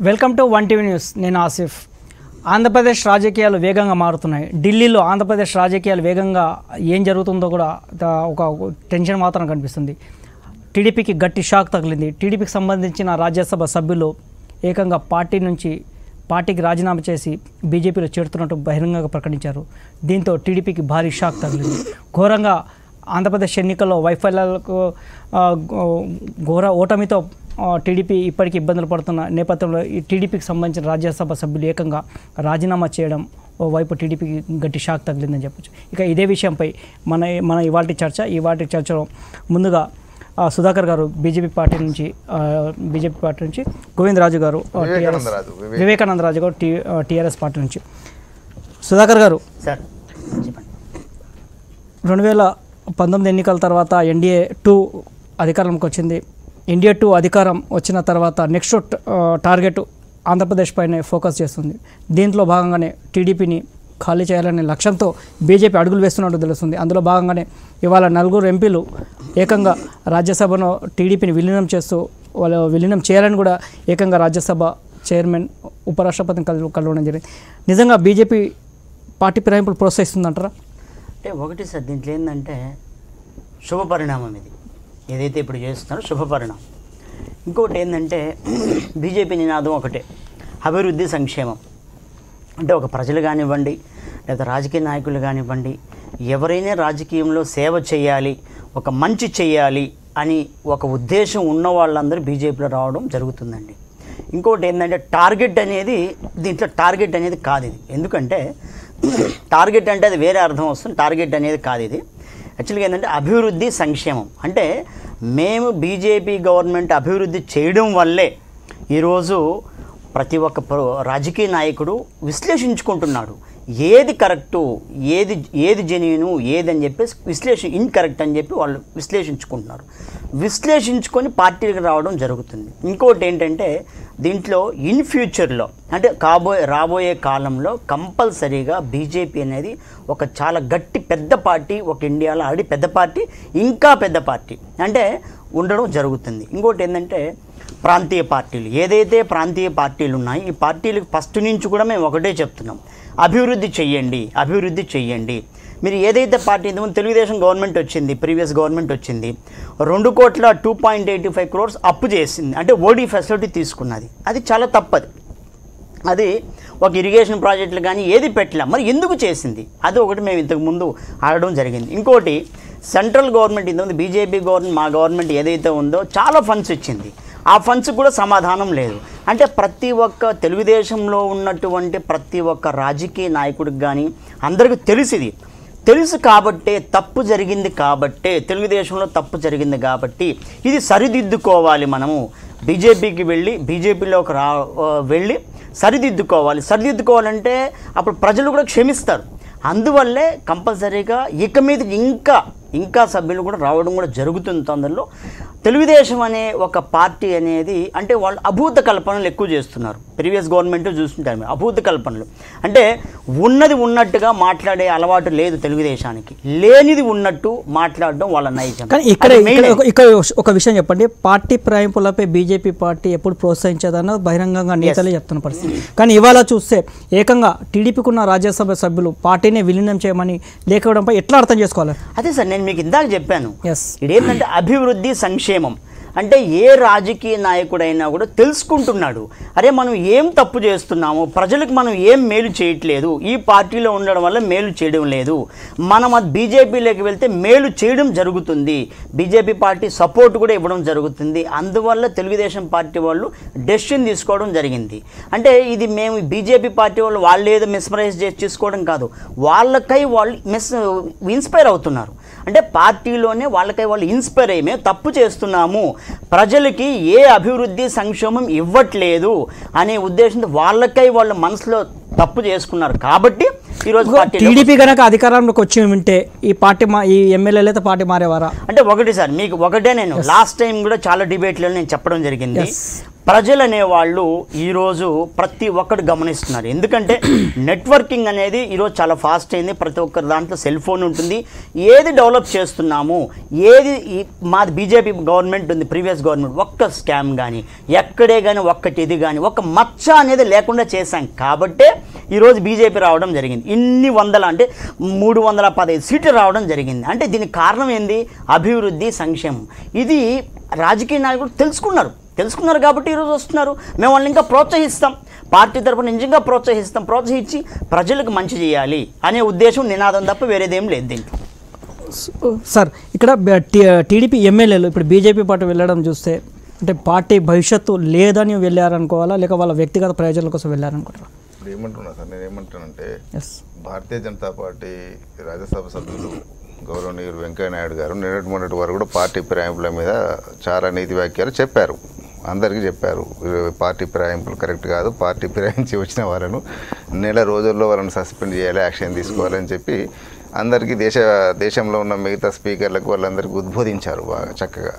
Welcome to one TV news నేను ఆసిఫ్ ఆంధ్రప్రదేశ్ రాజకీయాలు వేగంగా మారుతున్నాయి ఢిల్లీలో ఆంధ్రప్రదేశ్ రాజకీయాలు వేగంగా ఏం జరుగుతుందో కూడా ద- ఒక టెన్షన్ మాత్రం కనిపిస్తుంది టీడీపీకి గట్టి షాక్ తగిలింది టీడీపీకి సంబంధించిన రాజ్యసభ సభ్యులు ఏకంగా పార్టీ నుంచి పార్టీకి రాజీనామా చేసి బీజేపీలో చేరుతున్నట్టు బహిరంగంగా ప్రకటించారు దీంతో టీడీపీకి భారీ షాక్ తగిలింది ఘోరంగా ఆంధ్రప్రదేశ్ ఎన్నికల్లో వైఫల్యాలకు ఆ, ఘో- ఘోర ఓటమితో ఆ, టీడీపీ ఇప్పటికీ ఇబ్బందులు పడుతున్న నేపథ్యంలో ఈ టీడీపీకి సంబంధించిన రాజ్యసభ సభ్యులు ఏకంగా రాజీనామా చేయడం ఓవైపు టీడీపీకి గట్టి షాక్ తగిలిందని చెప్పొచ్చు ఇక ఇదే విషయంపై మన మన ఇవాటి చర్చ ఇవాటి చర్చలో ముందుగా ఆ, సుధాకర్ గారు బీజేపీ పార్టీ నుంచి ఆ, బీజేపీ పార్టీ నుంచి గోవిందరాజు గారు ఆ, TRS వివేకానందరాజు, వివేక్. వివేకానందరాజు గారు టీ ఆ, టీఆర్ఎస్ పార్టీ నుంచి సుధాకర్ గారు సార్ చెప్పండి రెండు వేల పంతొమ్మిది ఎన్నికల తర్వాత ఎన్డీఏ టూ అధికారంలోకి వచ్చింది ఎన్డీఏ టూ అధికారం వచ్చిన తర్వాత నెక్స్ట్ ఆ, టార్గెట్ ఆంధ్రప్రదేశ్ పైనే ఫోకస్ చేస్తుంది దీంట్లో భాగంగానే టీడీపీని ఖాళీ చేయాలనే లక్ష్యంతో బీజేపీ అడుగులు వేస్తున్నట్టు తెలుస్తుంది అందులో భాగంగానే ఇవాళ నలుగురు ఎంపీలు ఏకంగా రాజ్యసభను టీడీపీని విలీనం చేస్తూ వాళ్ళు విలీనం చేయాలని కూడా ఏకంగా రాజ్యసభ చైర్మన్ ఉపరాష్ట్రపతిని కలు కలవడం జరిగింది నిజంగా బీజేపీ పార్టీ ఫిరాయింపులు ప్రోత్సహిస్తుందంటారా అంటే ఒకటి సార్ దీంట్లో ఏంటంటే శుభ పరిణామం ఇది ఏదైతే ఇప్పుడు చేస్తున్నారో శుభ పరిణామం ఇంకొకటి ఏంటంటే బీజేపీ నినాదం ఒకటే అభివృద్ధి సంక్షేమం అంటే ఒక ప్రజలు కానివ్వండి లేదా రాజకీయ నాయకులు కానివ్వండి ఎవరైనా రాజకీయంలో సేవ చేయాలి ఒక మంచి చేయాలి అని ఒక ఉద్దేశం ఉన్న వాళ్ళందరూ బీజేపీలో రావడం జరుగుతుందండి ఇంకోటి ఏంటంటే టార్గెట్ అనేది దీంట్లో టార్గెట్ అనేది కాదు ఇది ఎందుకంటే టార్గెట్ అంటే అది వేరే అర్థం వస్తుంది టార్గెట్ అనేది కాదు ఇది యాక్చువల్గా ఏంటంటే అభివృద్ధి సంక్షేమం అంటే మేము బీజేపీ గవర్నమెంట్ అభివృద్ధి చేయడం వల్లే ఈరోజు ప్రతి ఒక్క ప్ర- రాజకీయ నాయకుడు విశ్లేషించుకుంటున్నాడు ఏది కరెక్టు ఏది ఏది జెన్యును ఏది అని చెప్పేసి విశ్లేషణ ఇన్కరెక్ట్ అని చెప్పి వాళ్ళు విశ్లేషించుకుంటున్నారు విశ్లేషించుకొని పార్టీలకు రావడం జరుగుతుంది ఇంకోటి ఏంటంటే దీంట్లో ఇన్ ఫ్యూచర్లో అంటే కాబోయే రాబోయే కాలంలో కంపల్సరీగా బీజేపీ అనేది ఒక చాలా గట్టి పెద్ద పార్టీ ఒక ఇండియాలో ఆడి పెద్ద పార్టీ ఇంకా పెద్ద పార్టీ అంటే ఉండడం జరుగుతుంది ఇంకోటి ఏంటంటే ప్రాంతీయ పార్టీలు ఏదైతే ప్రాంతీయ పార్టీలు ఉన్నాయో ఈ పార్టీలకు ఫస్ట్ నుంచి కూడా మేము ఒకటే చెప్తున్నాం అభివృద్ధి చెయ్యండి అభివృద్ధి చెయ్యండి మీరు ఏదైతే పార్టీ ఇంతకుముందు తెలుగుదేశం గవర్నమెంట్ వచ్చింది ప్రీవియస్ గవర్నమెంట్ వచ్చింది రెండు కోట్ల two point eighty five crores అప్పు చేసింది అంటే ఓడీ ఫెసిలిటీ తీసుకున్నది అది చాలా తప్పది అది ఒక ఇరిగేషన్ ప్రాజెక్టులు కానీ ఏది పెట్టలే మరి ఎందుకు చేసింది అది ఒకటి మేము ఇంతకు ముందు ఆడడం జరిగింది ఇంకోటి సెంట్రల్ గవర్నమెంట్ ఇంతకుముందు బీజేపీ గవర్నమెంట్ మా గవర్నమెంట్ ఏదైతే ఉందో చాలా ఫండ్స్ ఇచ్చింది ఆ ఫండ్స్ కూడా సమాధానం లేదు అంటే ప్రతి ఒక్క తెలుగుదేశంలో ఉన్నటువంటి ప్రతి ఒక్క రాజకీయ నాయకుడికి కానీ అందరికీ తెలిసిది తెలుసు కాబట్టే తప్పు జరిగింది కాబట్టే తెలుగుదేశంలో తప్పు జరిగింది కాబట్టి ఇది సరిదిద్దుకోవాలి మనము బీజేపీకి వెళ్ళి బీజేపీలోకి రా ఆ, వెళ్ళి సరిదిద్దుకోవాలి సరిదిద్దుకోవాలంటే అప్పుడు ప్రజలు కూడా క్షమిస్తారు అందువల్లే కంపల్సరీగా ఇక మీద ఇంకా ఇంకా సభ్యులు కూడా రావడం కూడా జరుగుతుంది తొందరలో తెలుగుదేశం అనే ఒక పార్టీ అనేది అంటే వాళ్ళు అభూత కల్పనలు ఎక్కువ చేస్తున్నారు ప్రీవియస్ గవర్నమెంట్ చూస్తుంటారు మీరు అభూత కల్పనలు అంటే ఉన్నది ఉన్నట్టుగా మాట్లాడే అలవాటు లేదు తెలుగుదేశానికి లేనిది ఉన్నట్టు మాట్లాడడం వాళ్ళ నైజం కానీ ఇక్కడ అది main ఇక్కడ ఒక- ఇక్కడ ఒక విషయం చెప్పండి పార్టీ ఫిరాయింపులపై బీజేపీ పార్టీ ఎప్పుడు ప్రోత్సహించదన్న బహిరంగంగా నేతలే చెప్తున్న పరిస్థితి కానీ ఇవాళ చూస్తే ఏకంగా టీడీపీకి ఉన్న రాజ్యసభ సభ్యులు పార్టీని విలీనం చేయమని లేకపోవడంపై ఎట్లా అర్థం చేసుకోవాలి అదే సార్ నేను మీకు ఇందాక చెప్పాను ఎస్ ఇదేంటంటే అభివృద్ధి సంక్షేమం అంటే ఏ రాజకీయ నాయకుడైనా కూడా తెలుసుకుంటున్నాడు అరే మనం ఏం తప్పు చేస్తున్నాము ప్రజలకు మనం ఏం మేలు చేయట్లేదు ఈ పార్టీలో ఉండడం వల్ల మేలు చేయడం లేదు మనం అది బీజేపీలోకి వెళ్తే మేలు చేయడం జరుగుతుంది బీజేపీ పార్టీ సపోర్ట్ కూడా ఇవ్వడం జరుగుతుంది అందువల్ల తెలుగుదేశం పార్టీ వాళ్ళు డెసిషన్ తీసుకోవడం జరిగింది అంటే ఇది మేము బీజేపీ పార్టీ వాళ్ళు వాళ్ళు ఏదో మిస్మరైజ్ చేసి తీసుకోవడం కాదు వాళ్ళకై వాళ్ళు మిస్ ఇన్స్పైర్ అవుతున్నారు అంటే పార్టీలోనే వాళ్ళకై వాళ్ళు ఇన్స్పైర్ అయ్యి మేము తప్పు చేస్తున్నాము ప్రజలకి ఏ అభివృద్ధి సంక్షేమం ఇవ్వట్లేదు అనే ఉద్దేశంతో వాళ్ళకై వాళ్ళ మనసులో తప్పు చేసుకున్నారు కాబట్టి ఈరోజు పార్టీ టీడీపీ కనుక అధికారంలోకి వచ్చి ఉంటే ఈ పార్టీ మా ఈ ఎమ్మెల్యేలు అయితే పార్టీ మారేవారా అంటే ఒకటి సార్ మీకు ఒకటే నేను లాస్ట్ టైం కూడా చాలా డిబేట్లలో నేను చెప్పడం జరిగింది Yes. ప్రజలు అనేవాళ్ళు ఈరోజు ప్రతి ఒక్కరు గమనిస్తున్నారు ఎందుకంటే నెట్వర్కింగ్ అనేది ఈరోజు చాలా ఫాస్ట్ అయింది ప్రతి ఒక్కరి దాంట్లో సెల్ ఫోన్ ఉంటుంది ఏది డెవలప్ చేస్తున్నాము ఏది ఈ- మాది బీజేపీ గవర్నమెంట్ ఉంది ప్రీవియస్ గవర్నమెంట్ ఒక్క స్కామ్ కానీ ఎక్కడే కానీ ఒక్కటి ఇది కానీ ఒక మచ్చ అనేది లేకుండా చేశాం కాబట్టే ఈరోజు బీజేపీ రావడం జరిగింది ఇన్ని వందల అంటే మూడు వందల పదహైదు సీట్లు రావడం జరిగింది అంటే దీనికి కారణం ఏంది అభివృద్ధి సంక్షేమం ఇది రాజకీయ నాయకులు తెలుసుకున్నారు తెలుసుకున్నారు కాబట్టి ఈరోజు వస్తున్నారు మేము వాళ్ళని ఇంకా ప్రోత్సహిస్తాం పార్టీ తరఫున నిజంగా ప్రోత్సహిస్తాం ప్రోత్సహించి ప్రజలకు మంచి చేయాలి అనే ఉద్దేశం నినాదం తప్ప వేరేదేం లేదు దీంట్లో సార్ ఇక్కడ బ- టీ- టీడీపీ ఎమ్మెల్యేలు ఇప్పుడు బీజేపీ పార్టీ వెళ్ళడం చూస్తే అంటే పార్టీ భవిష్యత్తు లేదని వెళ్ళారనుకోవాలా లేక వాళ్ళ వ్యక్తిగత ప్రయోజనాల కోసం వెళ్ళారనుకుంటారా ఇప్పుడు ఏమంటున్నా సార్ నేను ఏమంటానంటే ఎస్ భారతీయ జనతా పార్టీ రాజ్యసభ సభ్యులు గౌరవనీయులు వెంకయ్యనాయుడు గారు నిన్నటి మొన్నటి వారు కూడా పార్టీ ఫిరాయింపుల మీద చాలా నీతి వ్యాఖ్యలు చెప్పారు అందరికీ చెప్పారు ఈ పార్టీ ఫిరాయింపులు కరెక్ట్ కాదు పార్టీ ఫిరాయించి వచ్చిన వాళ్ళను నెల రోజుల్లో వాళ్ళని సస్పెండ్ చేయాలి యాక్షన్ తీసుకోవాలని చెప్పి అందరికీ దేశ దేశంలో ఉన్న మిగతా స్పీకర్లకు వాళ్ళందరికీ ఉద్బోధించారు బాగా చక్కగా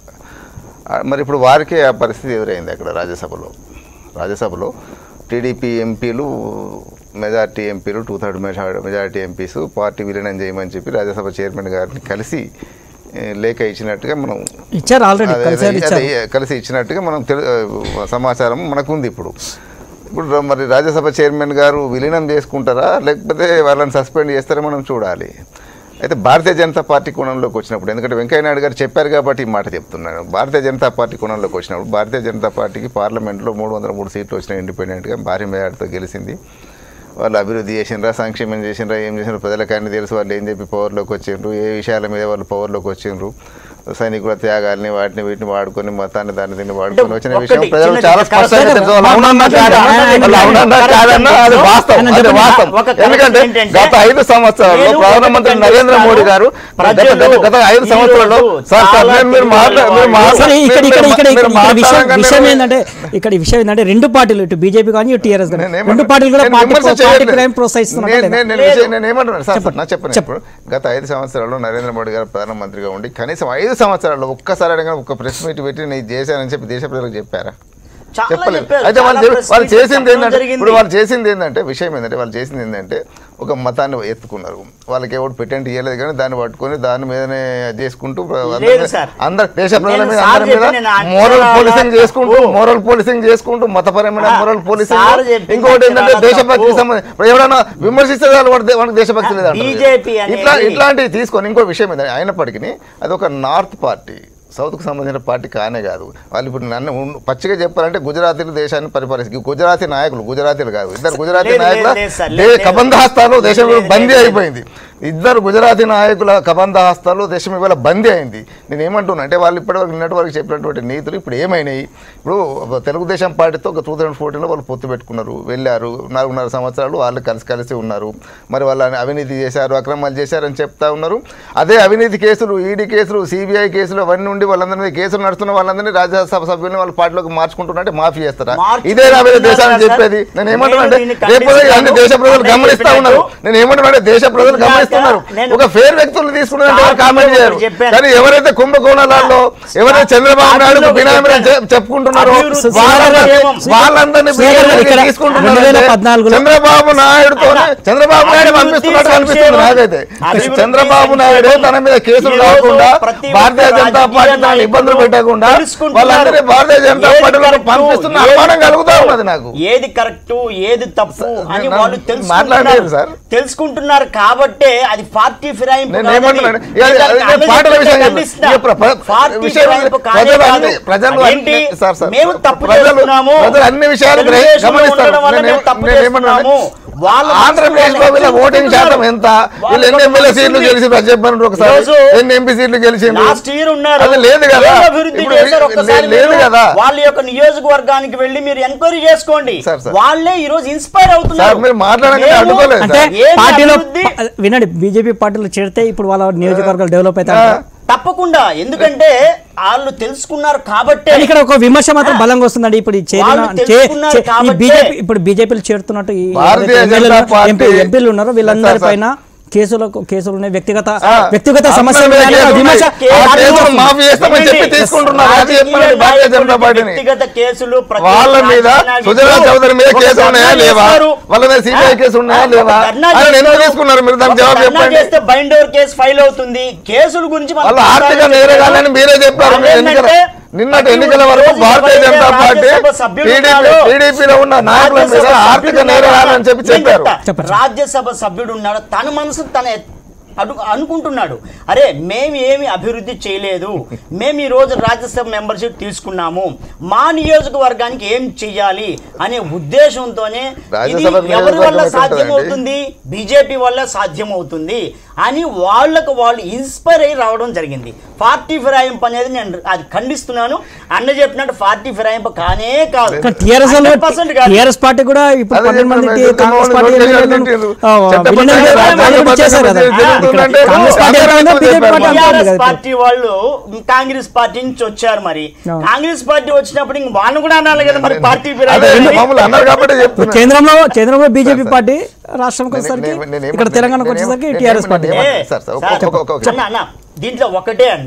ఆ, మరి ఇప్పుడు వారికే ఆ పరిస్థితి ఎదురైంది అక్కడ రాజ్యసభలో రాజ్యసభలో టీడీపీ ఎంపీలు మెజార్టీ ఎంపీలు two third majority MPs party విలీనం చేయమని చెప్పి రాజ్యసభ చైర్మన్ గారిని కలిసి ఏ, లేఖ ఇచ్చినట్టుగా మనం ఇచ్చారు ఆల్రెడీ అదే, కలిసారు అదే, ఇచ్చారు అదే, కలిసి ఇచ్చినట్టుగా మనం తెలు- సమాచారం మనకుంది ఇప్పుడు ఇప్పుడు మరి రాజ్యసభ చైర్మన్ గారు విలీనం చేసుకుంటారా లేకపోతే వాళ్ళని సస్పెండ్ చేస్తారా మనం చూడాలి అయితే భారతీయ జనతా పార్టీ కోణంలోకి వచ్చినప్పుడు ఎందుకంటే వెంకయ్యనాయుడు గారు చెప్పారు కాబట్టి ఈ మాట చెప్తున్నాను భారతీయ జనతా పార్టీ కోణంలోకి వచ్చినప్పుడు భారతీయ జనతా పార్టీకి పార్లమెంట్లో మూడు వందల మూడు సీట్లు వచ్చిన ఇండిపెండెంట్గా భారీ మెజార్టీతో గెలిచింది వాళ్ళు అభివృద్ధి చేసినరా సంక్షేమం చేసినరా ఏం చేసినారు ప్రజలకు అన్ని తెలుసు వాళ్ళు ఏం చెప్పి పవర్లోకి వచ్చిండ్రు ఏ విషయాల మీద వాళ్ళు పవర్లోకి వచ్చిండ్రు సైనికుల త్యాగాల్ని వాటిని వీటిని వాడుకొని మతాన్ని దాన్ని దీన్ని వాడుకొని వచ్చిన ఒక్కటి విషయం ప్రజలు చిన్నది చాలా కరెక్ట్ స్పష్టంగా సార్. తెలుసు వాళ్ళు అవునన్నా కాదన్నా, వాళ్ళు అవునన్నా కాదన్నా అది వాస్తవం ఆయన అది చెప్పండి. వాస్తవం ఒక కరెక్ట్ ఎందుకంటే ఏంటంటే గత ఐదు సంవత్సరాల్లో నేను ప్రధానమంత్రి ఒకటి నరేంద్ర మోడీ గారు గత ప్రజలు గత- గత ఐదు సంవత్సరాల్లో ఈరోజు సార్ సార్ చాలా నేను మీరు మాట్లా మీరు తెలివిగల మాట్లా- సరే ఇక్కడ ఇక్కడ ఇక్కడ మీరు ఇక్కడ విషయం మాట్లాడగానే విషయం నేను- ఏంటంటే ఇక్కడ ఈ విషయం ఏంటంటే రెండు పార్టీలు ఇటు బీజేపీ కానీ ఇటు టీఆర్ఎస్ కానీ నేను ఏమంటున్నా- రెండు పార్టీలు కూడా నేను పార్టీ విమర్శ పార్టీ చేయట్లేదు. క్రైమ్ ప్రోత్సహిస్తున్నారు నేను- లేదా? నేను- నేను విషయం- నేను ఏమంటున్నాను సార్ చెప్పండి. నా చెప్పండి చెప్పండి. ఇప్పుడు గత ఐదు సంవత్సరాల్లో నరేంద్ర మోడీ గారు ప్రధానమంత్రిగా ఉండి కనీసం ఐదు సంవత్సరాల్లో ఒక్కసారి అడగ ఒక ప్రెస్ మీట్ పెట్టి నేను చేశానని చెప్పి దేశ ప్రజలకు చెప్పారా చాలా చెప్పలేదు చెప్పారు. అయితే వాళ్ళు చాలా చెప్- press వాళ్ళు meet చేసింది చెప్పడం ఏంటంటే జరిగింది. ఇప్పుడు వాళ్ళు చేసింది ఏంటంటే విషయం ఏంటంటే వాళ్ళు చేసింది ఏంటంటే ఒక మతాన్ని ఎత్తుకున్నారు వాళ్ళకి ఎవరు పెటెంట్ ఇవ్వలేదు కానీ దాన్ని పట్టుకొని దాని మీదనే చేసుకుంటూ లేదు సార్. అందరు దేశ ప్రజల నేను మీద సార్ అందరి మీద చెప్పి నేను మోరల్ అక్షరాలా పోలీసింగ్ చేసుకుంటూ తప్పు. మోరల్ పోలీసింగ్ చేసుకుంటూ మతపరమైన ఆ, మోరల్ సార్ పోలీసింగ్ చెప్పిన ఇంకోటి ఏంటంటే అక్షరాలా దేశభక్తికి తప్పు. సంబంధించి ఇప్పుడు ఎవరైనా విమర్శిస్తే చాలు వాడు దే- వాడికి దేశభక్తి లేదు అంటారు. బీజేపీ అనేది- ఇట్లా ఇట్లాంటివి తీసుకొని ఇంకో విషయం ఏంటంటే అయినప్పటికీ అది ఒక నార్త్ పార్టీ సౌత్కు సంబంధించిన పార్టీ కానే కాదు వాళ్ళు ఇప్పుడు నన్ను ఉన్- పచ్చిగా చెప్పాలంటే గుజరాతీలు దేశాన్ని పరిపాలిస్తారు గుజరాతీ నాయకులు గుజరాతీలు కాదు ఇద్దరు గుజరాతీ లేదు, నాయకుల లేదు, లేదు సార్, దే- లేదు, లేదు. కబంధహస్తాలు దేశం లేదు, లేదు, బందీ లేదు. అయిపోయింది ఇద్దరు గుజరాతీ నాయకుల కబంధహస్తాలు దేశం ఇవాళ బందీ అయింది నేను ఏమంటున్నా అంటే వాళ్ళు ఇప్పటివరకు నిన్నటి వరకు చెప్పినటువంటి నీతులు ఇప్పుడు ఏమైనాయి ఇప్పుడు ఒక తెలుగుదేశం పార్టీతో ఒక టూ థౌసండ్ ఫోర్టీన్లో వాళ్ళు పొత్తు పెట్టుకున్నారు వెళ్ళారు నాలుగున్నర సంవత్సరాలు వాళ్ళు కలిసి కలిసి ఉన్నారు మరి వాళ్ళని అవినీతి చేశారు అక్రమాలు చేశారని చెప్తా ఉన్నారు అదే అవినీతి కేసులు ఈడీ కేసులు సిబిఐ కేసులు అవన్నీ ఉండి వాళ్ళందరి మీద కేసులు నడుస్తున్న వాళ్ళందరినీ రాజ్యసభ సభ్యులను వాళ్ళ పార్టీలోకి మార్చుకుంటున్నట్టే మాఫీ చేస్తారా మార్చుకుంటున్నారా ఇదే నా మీద దేశాన్ని సార్? చెప్పేది నేను ఏమంటున్నా అంటే నేను దీన్ని రేపు ఖండిస్తున్నాను. అన్ని దేశ ప్రజలు అదే గమనిస్తా ఉన్నారు చెప్పినట్టు నేను ఏమంటున్నా అంటే దేశ ప్రజలు ఇందాక గమనిస్తున్నారు నేను- ఒక ఫేర్ వ్యక్తులు తీసుకున్నారంటే ఎవరు స్టార్టింగ్లో కామెంట్ చేయరు ఒకటి చెప్పాను. కానీ ఎవరైతే కుంభకోణాలలో ఎవరైతే చంద్రబాబు నాయుడు స్టార్టింగ్లో బినామీ చెప్పాను. చెప్పుకుంటున్నారో అభివృద్ధి వాళ్ళందరినీ సంక్షేమం. వాళ్ళందరినీ శ్రీధర్ గారు ఇక్కడ తీసుకుంటున్నారు 2014 చంద్రబాబు నాయుడుతో చంద్రబాబు నాయుడు అభివృద్ధి పంపిస్తున్నట్టు కనిపిస్తుంది సంక్షేమం. నాకైతే అభివృద్ధి చంద్రబాబు నాయుడు తన మీద కేసులు ఈరోజు రాకుండా ప్రతి భారతీయ ఒక్క జనతా రాజకీయ పార్టీ తనని ఇబ్బందులు నాయకులు పెట్టకుండా తెలుసుకుంటున్నారు. వాళ్ళందరినీ భారతీయ జనతా ఏది పార్టీలో కరెక్టు, పంపిస్తున్న ఏది అనుమానం కలుగుతా తప్పు, ఉన్నది నాకు ఏది కరెక్ట్ ఏది తప్పు అని నేను వాళ్ళు మాట్లాడలేదు తెలుసుకుంటున్నారు సార్. తెలుసుకుంటున్నారు కాబట్టే అది పార్టీ ఫిరాయింపు నేను కాదని ఏమంటున్నాను ఇక అది- నేను అది దానికి అన్ని పాటల చెప్తే విషయం కాదు. ఖండిస్తా. ఇక ప్ర- ప్ర- పార్టీ విషయం ఫిరాయింపు కానే ప్రజలు కాదు. అన్ని- ప్రజలు అదేంటి? అన్ని- సార్, సార్, మేము తప్పు ప్రజలు- చేస్తున్నాము ప్రజలు అన్ని విషయాలు గ్రహి- తెలుగుదేశంలో గమనిస్తారు. ఉండడం వల్ల నేను మేము ఏమ- తప్పు నేను చేస్తున్నాము. వాళ్ళ ఆంధ్రప్రదేశ్ లో వీళ్ళ ఓటింగ్ శాతం ఎంత వీళ్ళు ఎన్ని ఎమ్మెల్యే సీట్లు గెలిచి చెప్పండి ఒకసారి ఈరోజు ఎన్ని ఎంపీ సీట్లు గెలిచిండ్రు లాస్ట్ ఇయర్ ఉన్నారు అది లేదు కదా ఏం అభివృద్ధి ఇప్పుడు చేశారు లే- ఒక్కసారి లేదు మీరు కదా వాళ్ళ యొక్క నియోజకవర్గానికి వెళ్ళి మీరు ఎంక్వైరీ చేసుకోండి సార్, సార్. వాళ్ళే ఈ రోజు ఇన్స్పైర్ సార్ అవుతున్నారు మీరు మాట్లాడడానికి మేము- అడ్డుకోలేదు అంటే సార్. ఏంటి పార్టీలో అభివృద్ధి? ప- వినండి బీజేపీ పార్టీలో చేరితే ఇప్పుడు వాళ్ళ నియోజకవర్గాలు డెవలప్ అవుతాయి తప్పకుండా ఎందుకంటే వాళ్ళు తెలుసుకున్నారు కాబట్టే కానీ ఇక్కడ ఒక విమర్శ మాత్రం బలంగా వస్తుందండి ఇప్పుడు ఈ చేరిన వాళ్ళు చే- తెలుసుకున్నారు చే- ఈ కాబట్టే- బీజేపీ ఇప్పుడు బీజేపీలు చేరుతున్నట్టు ఈ భారతీయ ఎవరైతే జనతా ఎమ్మెల్యేలు- పార్టీ- ఎంపీ ఎంపీలు ఉన్నారో వీళ్ళందరి సార్, సార్. పైన కేసులకు కేసులు ఉన్నాయి వ్యక్తిగత ఆ, వ్యక్తిగత అందరి సమస్యలు మీద ఉన్నాయని కేసులు విమర్శ ఉన్నాయి. ఆ కేసులు మాఫీ చేస్తామని చెప్పి తీసుకుంటున్నారు అది చెప్పండి భారతీయ జనతా పార్టీని వ్యక్తిగత కేసులు ప్రతి వాళ్ళ మీద రాజకీయ సుజనా నాయకులు చౌదరి మీద ఒక కేసు ఉన్నాయా ధర్నా లేవా చేస్తారు. వాళ్ళ మీద సిబిఐ ఆ, కేసు ఉన్నాయా ఒక లేవా ధర్నా ఆయన ఎందుకు చేస్తారు. తీసుకున్నారు మీరు దానికి ఒక జవాబు ధర్నా చెప్పండి చేస్తే బైండ్ ఓవర్ కేసు ఫైల్ అవుతుంది కేసుల గురించి మనం వాళ్ళు ఆర్థిక మాట్లాడలేదు. నేరగాలని మీరే చెప్పారు వాళ్ళు ఎన్నికల ఏంటంటే నిన్నటి ప్రతి ఎన్నికల వరకు రోజు భారతీయ ఎవరైతే జనతా పార్టీ రాజ్యసభ సభ్యులు టీడీపీ ఉన్నారో, టీడీపీలో ఉన్న నాయకుల మీద రాజ్యసభ ఆర్థిక సభ్యుడు నేరగాలని చెప్పి నేను చెప్పారు చెప్తా. చెప్పండి. రాజ్యసభ సభ్యుడు ఉన్నాడు తన మనసు తన అడు అనుకుంటున్నాడు అరే మేము ఏమి అభివృద్ధి చేయలేదు మేము ఈ రోజు రాజ్యసభ మెంబర్షిప్ తీసుకున్నాము మా నియోజకవర్గానికి ఏం చెయ్యాలి అనే ఉద్దేశంతోనే ఇది రాజ్యసభ ఎవరి నియోజకవర్గం వల్ల ఎక్కడ సాధ్యమవుతుంది బీజేపీ వల్ల సాధ్యమవుతుంది అని వాళ్ళకు వాళ్ళు ఇన్స్పైర్ అయ్యి రావడం జరిగింది పార్టీ ఫిరాయింపు అనేది నేను అది ఖండిస్తున్నాను అన్న చెప్పినట్టు పార్టీ ఫిరాయింపు కానే కాదు కానీ టీఆర్ఎస్ వాళ్ళు 100% కాదు. టీఆర్ఎస్ పార్టీ కూడా ఇప్పుడు అదే పన్నెండు మంది చెప్పండి, కాంగ్రెస్ మీరు పార్టీ నోటీసులు ఎమ్మెల్యేలను, పెట్టిండ్రు. ఆ, చట్టబద్ధంగా విలీనంగా రాజ్యాంగబద్ధంగా రాజీనామా చేశారు కదా జరుగుతుందంటే ఇక్కడ కాంగ్రెస్ పార్టీ అందరూ ఏమైనా బీజేపీ పార్టీ చెప్పండి. అంటుంది టీఆర్ఎస్ కదా ఇప్పుడు. పార్టీ వాళ్ళు కాంగ్రెస్ పార్టీ నుంచి వచ్చారు మరి అవును. కాంగ్రెస్ పార్టీ వచ్చినప్పుడు ఇంక వాళ్ళు కూడా అనాలి కదా మరి పార్టీ అదే ఫిరాయింపు మమ్మల్ని అన్నారు కాబట్టి చెప్తున్నా కేంద్రంలో కేంద్రంలో బీజేపీ పార్టీ రాష్ట్రానికి నేను- వచ్చేసరికి నేను- నేను ఏమ- ఇక్కడ తెలంగాణకు నేను- వచ్చేసరికి నేను- టీఆర్ఎస్ నేను- పార్టీ నేను- ఏ, సార్, సార్, సార్, ఒక- ఒక- ఒక- అన్న అన్న దీంట్లో ఒకటే అన్న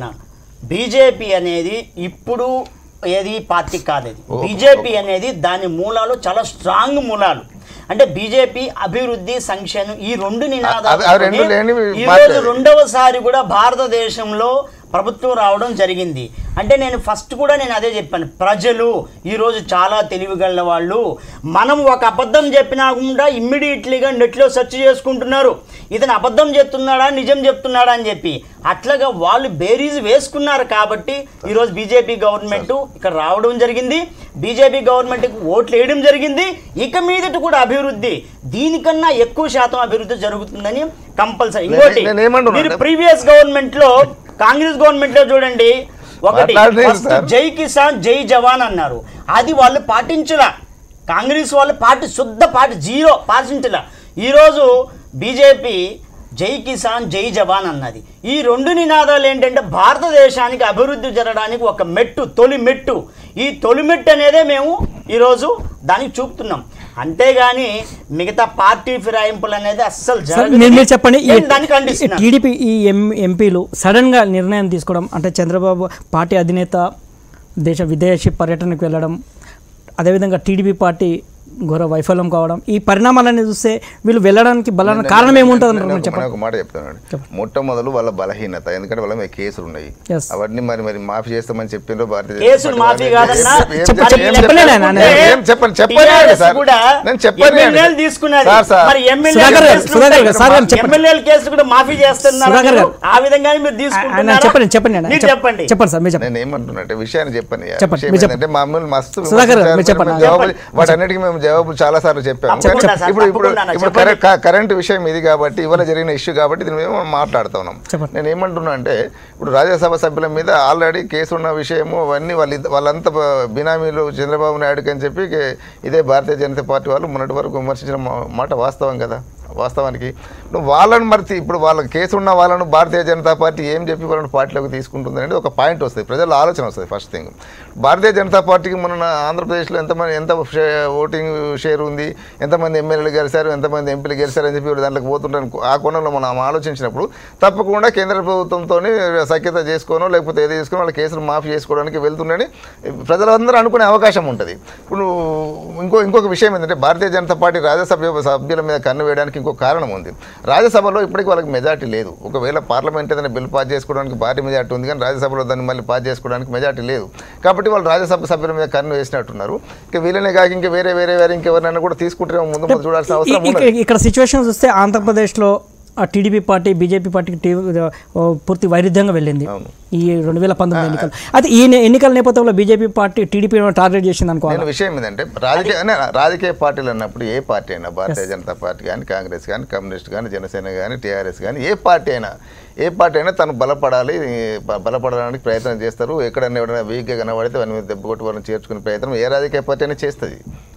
బీజేపీ అనేది ఇప్పుడు ఏది పార్టీ కాదది ఓ, బీజేపీ అనేది దాని మూలాలు చాలా స్ట్రాంగ్ మూలాలు అంటే బీజేపీ అభివృద్ధి సంక్షేమం ఈ రెండు నినాదాలు అవి- అవి రెండు లేనివి ఈ మార్చారు. రోజు రెండవసారి కూడా భారతదేశంలో ప్రభుత్వం రావడం జరిగింది అంటే నేను ఫస్ట్ కూడా నేను అదే చెప్పాను ప్రజలు ఈరోజు చాలా తెలివిగల వాళ్ళు మనం ఒక అబద్ధం చెప్పినా కూడా ఇమ్మీడియట్లీగా నెట్లో సెర్చ్ చేసుకుంటున్నారు ఇతను అబద్ధం చెప్తున్నాడా నిజం చెప్తున్నాడా అని చెప్పి అట్లాగా వాళ్ళు బేరీజ్ వేసుకున్నారు కాబట్టి ఈరోజు బీజేపీ గవర్నమెంట్ ఇక్కడ రావడం జరిగింది బీజేపీ గవర్నమెంట్కి ఓట్లు వేయడం జరిగింది ఇక మీదట కూడా అభివృద్ధి దీనికన్నా ఎక్కువ శాతం అభివృద్ధి జరుగుతుందని కంపల్సరీ ఇంకోటి నేను ఏమంటున్నా మీరు అంటే- ప్రీవియస్ గవర్నమెంట్ లో కాంగ్రెస్ గవర్నమెంట్ లో చూడండి ఒకటి మాట్లాడలేదు ఫస్ట్ సార్. జై కిసాన్ జై జవాన్ అన్నారు అది వాళ్ళు పాటించలా కాంగ్రెస్ వాళ్ళు పాటి శుద్ధ పాటి జీరో పాటించలా ఈరోజు బీజేపీ జై కిసాన్ జై జవాన్ అన్నది ఈ రెండు నినాదాలు ఏంటంటే భారతదేశానికి అభివృద్ధి జరగడానికి ఒక మెట్టు తొలి మెట్టు ఈ తొలి మెట్టు అనేదే మేము ఈరోజు దానికి చూపుతున్నాం అంతేగాని మిగతా పార్టీ ఫిరాయింపులు అనేది అస్సలు సార్ జరగదు. మీరు మీరు చెప్పండి ఈ నేను దాన్ని ఖండిస్తున్నాను. టీడీపీ ఈ ఎం ఎంపీలు సడన్గా నిర్ణయం తీసుకోవడం అంటే చంద్రబాబు పార్టీ అధినేత దేశ విదేశీ పర్యటనకు వెళ్ళడం అదేవిధంగా టీడీపీ పార్టీ ఘోర వైఫల్యం కావడం ఈ పరిణామాలన్నీ చూస్తే వీళ్ళు వెళ్ళడానికి బలాన కారణం ఏముంటుంది నేను అంటారు ఒక- చెప్పండి నేను ఒక మాట చెప్తాను మొట్టమొదలు వాళ్ళ బలహీనత ఎందుకంటే వాళ్ళ మీద కేసులు ఉన్నాయి Yes. అవన్నీ మరి మరి మాఫీ చేస్తామని చెప్పిండ్రు భారతీయ కేసులు జనతా పార్టీ మాఫీ వాళ్ళు. కాదన్నా ఏం- ఏం చెప్ప- చెప్ప- ఏం చెప్ప- చెప్పలేనా చెప్ప- నాన్న? ఏం చెప్పండి చెప్పండి TRS సార్ కూడా నేను చెప్పండి ఎమ్మెల్యేలు తీసుకున్నది సార్ సార్ మరి ఎమ్మెల్యే సుధాకర్ గారు, సుధాకర్ గారు, సార్ గారు చెప్పండి. ఎమ్మెల్యేల కేసులు కూడా మాఫీ చేస్తున్నారు సుధాకర్ గారు. ఆ విధంగానే మీరు ఆయన తీసుకుంటున్నారా చెప్పండి చెప్పండి అన్న. మీరు చెప్ప- చెప్పండి చెప్పండి సార్ మీరు చెప్పండి నేను ఏమంటున్నట్టే విషయాన్ని చెప్పండి చెప్పండి, విషయం మీరు చెప్పండి. ఏంటంటే మామూలు మస్తు సుధాకర్ గారు, విమర్శించారు, మీరు చెప్పండి. మేము జవాబులు చెప్పండి. వాటన్నిటికీ మేము జవాబులు చాలా సార్లు చెప్పాము తప్పకుండా కానీ సార్, ఇప్పుడు ఇప్పుడు తప్పకుండా అన్న, ఇప్పుడు చెప్పండి. కరె- కరెంట్ విషయం ఇది కాబట్టి ఇవాళ జరిగిన ఇష్యూ కాబట్టి దీని మీద మనం మాట్లాడుతా ఉన్నాం చెప్పండి. నేను ఏమంటున్నా అంటే ఇప్పుడు రాజ్యసభ సభ్యుల మీద ఆల్రెడీ కేసు ఉన్న విషయము అవన్నీ వాళ్ళ వాళ్ళంతా బ- బినామీలు చంద్రబాబు నాయుడుకి అని చెప్పి కే- ఇదే భారతీయ జనతా పార్టీ వాళ్ళు మొన్నటి వరకు విమర్శించిన మా- మాట వాస్తవం కదా వాస్తవానికి నువ్వు వాళ్ళని మరి తీ- ఇప్పుడు వాళ్ళ కేసు ఉన్న వాళ్ళను భారతీయ జనతా పార్టీ ఏం చెప్పి వాళ్ళని పార్టీలోకి తీసుకుంటుంది అనేది ఒక పాయింట్ వస్తుంది ప్రజల ఆలోచన వస్తుంది ఫస్ట్ థింగ్ భారతీయ జనతా పార్టీకి మొన్న ఆంధ్రప్రదేశ్లో ఎంతమంది ఎంత షే- ఓటింగ్ షేర్ ఉంది ఎంతమంది ఎమ్మెల్యేలు గెలిచారు ఎంతమంది ఎంపీలు గెలిచారు అని చెప్పి వీళ్ళు దాంట్లోకి పోతుంటారు ఆ కోణంలో మనం ఆలోచించినప్పుడు తప్పకుండా కేంద్ర ప్రభుత్వంతో సఖ్యత చేసుకోనో లేకపోతే ఏది చేసుకుని వాళ్ళ కేసులు మాఫీ చేసుకోవడానికి వెళ్తుండని ప్రజలందరూ అనుకునే అవకాశం ఉంటుంది ఇప్పుడు ఇంకో ఇంకొక విషయం ఏంటంటే భారతీయ జనతా పార్టీ రాజ్యసభ సభ్యుల మీద కన్ను వేయడానికి ఇంకో కారణం ఉంది రాజ్యసభలో ఇప్పటికీ వాళ్ళకి మెజార్టీ లేదు ఒకవేళ పార్లమెంట్ ఏదైనా బిల్ పాస్ చేసుకోవడానికి భారీ మెజార్టీ ఉంది కానీ రాజ్యసభలో దాన్ని మళ్ళీ పాస్ చేసుకోవడానికి మెజార్టీ లేదు కాబట్టి వాళ్ళు రాజ్యసభ సభ్యుల మీద కన్ను వేసినట్టున్నారు ఇక వీళ్ళనే కాక ఇంకా వేరే వేరే వేరే ఇంకెవరినైనా కూడా తీసుకుంటే ముందు ముందు చూడాల్సిన అవసరం ఇ- ఉంది ఇ- ఇక్కడ సిచ్యువేషన్ చూస్తే ఆంధ్రప్రదేశ్లో ఆ టీడీపీ పార్టీ బీజేపీ పార్టీకి టీ ఓ పూర్తి వైరుధ్యంగా వెళ్ళింది అవును. ఈ రెండు వేల పంతొమ్మిది ఎన్నికలు అయితే ఈ నే- ఎన్నికల నేపథ్యంలో బీజేపీ పార్టీ టీడీపీ టార్గెట్ చేసింది అనుకోవాలి నేను విషయం ఏంటంటే రాజకీయ అనే రాజకీయ పార్టీలు అన్నప్పుడు ఏ పార్టీ అయినా భారతీయ జనతా పార్టీ కానీ కాంగ్రెస్ కానీ కమ్యూనిస్ట్ కానీ జనసేన కానీ టీఆర్ఎస్ కానీ ఏ పార్టీ అయినా ఏ పార్టీ అయినా తను బలపడాలి బ- బలపడడానికి ప్రయత్నం చేస్తారు ఎక్కడైనా ఎవరైనా వీక్గా కనబడితే వాని మీద దెబ్బ కొట్టి వాళ్ళని చేర్చుకునే ప్రయత్నం ఏ రాజకీయ పార్టీ అయినా చేస్తుంది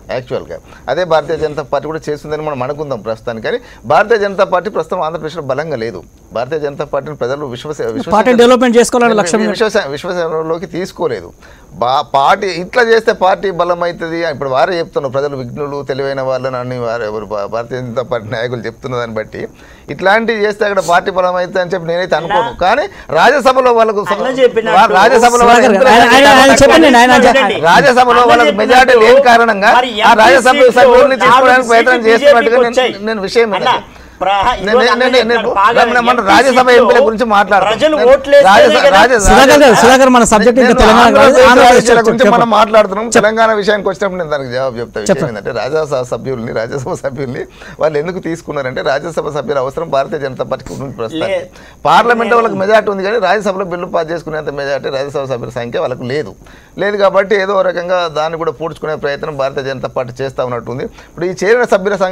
యాక్చువల్గా అదే భారతీయ జనతా పార్టీ కూడా చేస్తుందని మనం అనుకుందాం ప్రస్తుతానికి కానీ భారతీయ జనతా పార్టీ ప్రస్తుతం ఆంధ్రప్రదేశ్లో బలంగా లేదు భారతీయ జనతా పార్టీని ప్రజలు విశ్వస విశ్వసించ- పార్టీ డెవలప్మెంట్ చేసుకోవాలని లక్ష్యం విశ్వస విశ్వసనలోకి తీసుకోలేదు బా పార్టీ ఇట్లా చేస్తే పార్టీ బలం అవుతుంది ఇప్పుడు వారే చెప్తున్నారు ప్రజలు విఘ్నులు తెలివైన వాళ్ళని అని వారు ఎవరు భా- భారతీయ జనతా పార్టీ నాయకులు చెప్తున్న దాన్ని బట్టి ఇట్లాంటివి చేస్తే అక్కడ పార్టీ బలం అవుతుంది అని చెప్పి నేనైతే అనుకోను కానీ రాజ్యసభలో వాళ్ళకు అన్న చెప్పినట్టు వా- రాజ్యసభలో వాళ్ళకి సుధాకర్ ఎంత గారు, ఆయన- ఆయన- ఆయన చెప్పండి, ఆయన- ఆయన- చూడండి. రాజ్యసభలో అన్న వాళ్ళకి చెప్పినట్టు మెజార్టీ లేని కారణంగా మరి ఆ ఎంపీ రాజ్యసభ సీట్లు సభ్యుల్ని నాలుగు తీసుకోవడానికి ప్రయత్నం సీట్లు చేస్తున్నట్టుగా BJP కి నేను- వచ్చాయి. నేను విషయం అన్న, ఏంటంటే- ప్ర- నేను- ఈరోజు నేను- అన్న నేను- చెప్పినట్టు నేను- బాగా మన- మన ఎంపీ రాజ్యసభ సీట్లు ఎంపీల గురించి మాట్లాడతాం. ప్రజలు నేను ఓట్లేస్తేనే రాజ్యసభ- కదా. రాజ్య- సుధాకర్ గారు, సుధాకర్ మన subject ఇంకా నేను తెలంగాణ కాదు, ఆంధ్రప్రదేశ్ ఆంధ్రప్రదేశ్ రాజకీయాల గురించి చెప్పండి. మనం మాట్లాడుతున్నాం తెలంగాణ విషయానికి వచ్చినప్పుడు నేను దానికి జవాబు చెప్తా విషయం చెప్పండి. ఏంటంటే రాజ్యసభ సభ్యుల్ని రాజ్యసభ సభ్యుల్ని వాళ్ళు ఎందుకు తీసుకున్నారంటే రాజ్యసభ సభ్యుల అవసరం భారతీయ జనతా పార్టీకి ఉంది ప్రస్తుతం లే- పార్లమెంట్ వాళ్ళకి మెజార్టీ ఉంది కానీ రాజ్యసభలో బిల్లు పాస్ చేసుకునేంత మెజార్టీ రాజ్యసభ సభ్యుల సంఖ్య వాళ్ళకు లేదు లేదు కాబట్టి ఏదో ఒక రకంగా దాన్ని కూడా పూడ్చుకునే ప్రయత్నం భారతీయ జనతా పార్టీ చేస్తా ఉన్నట్టుంది ఇప్పుడు ఈ చేరిన సభ్యుల సంఘ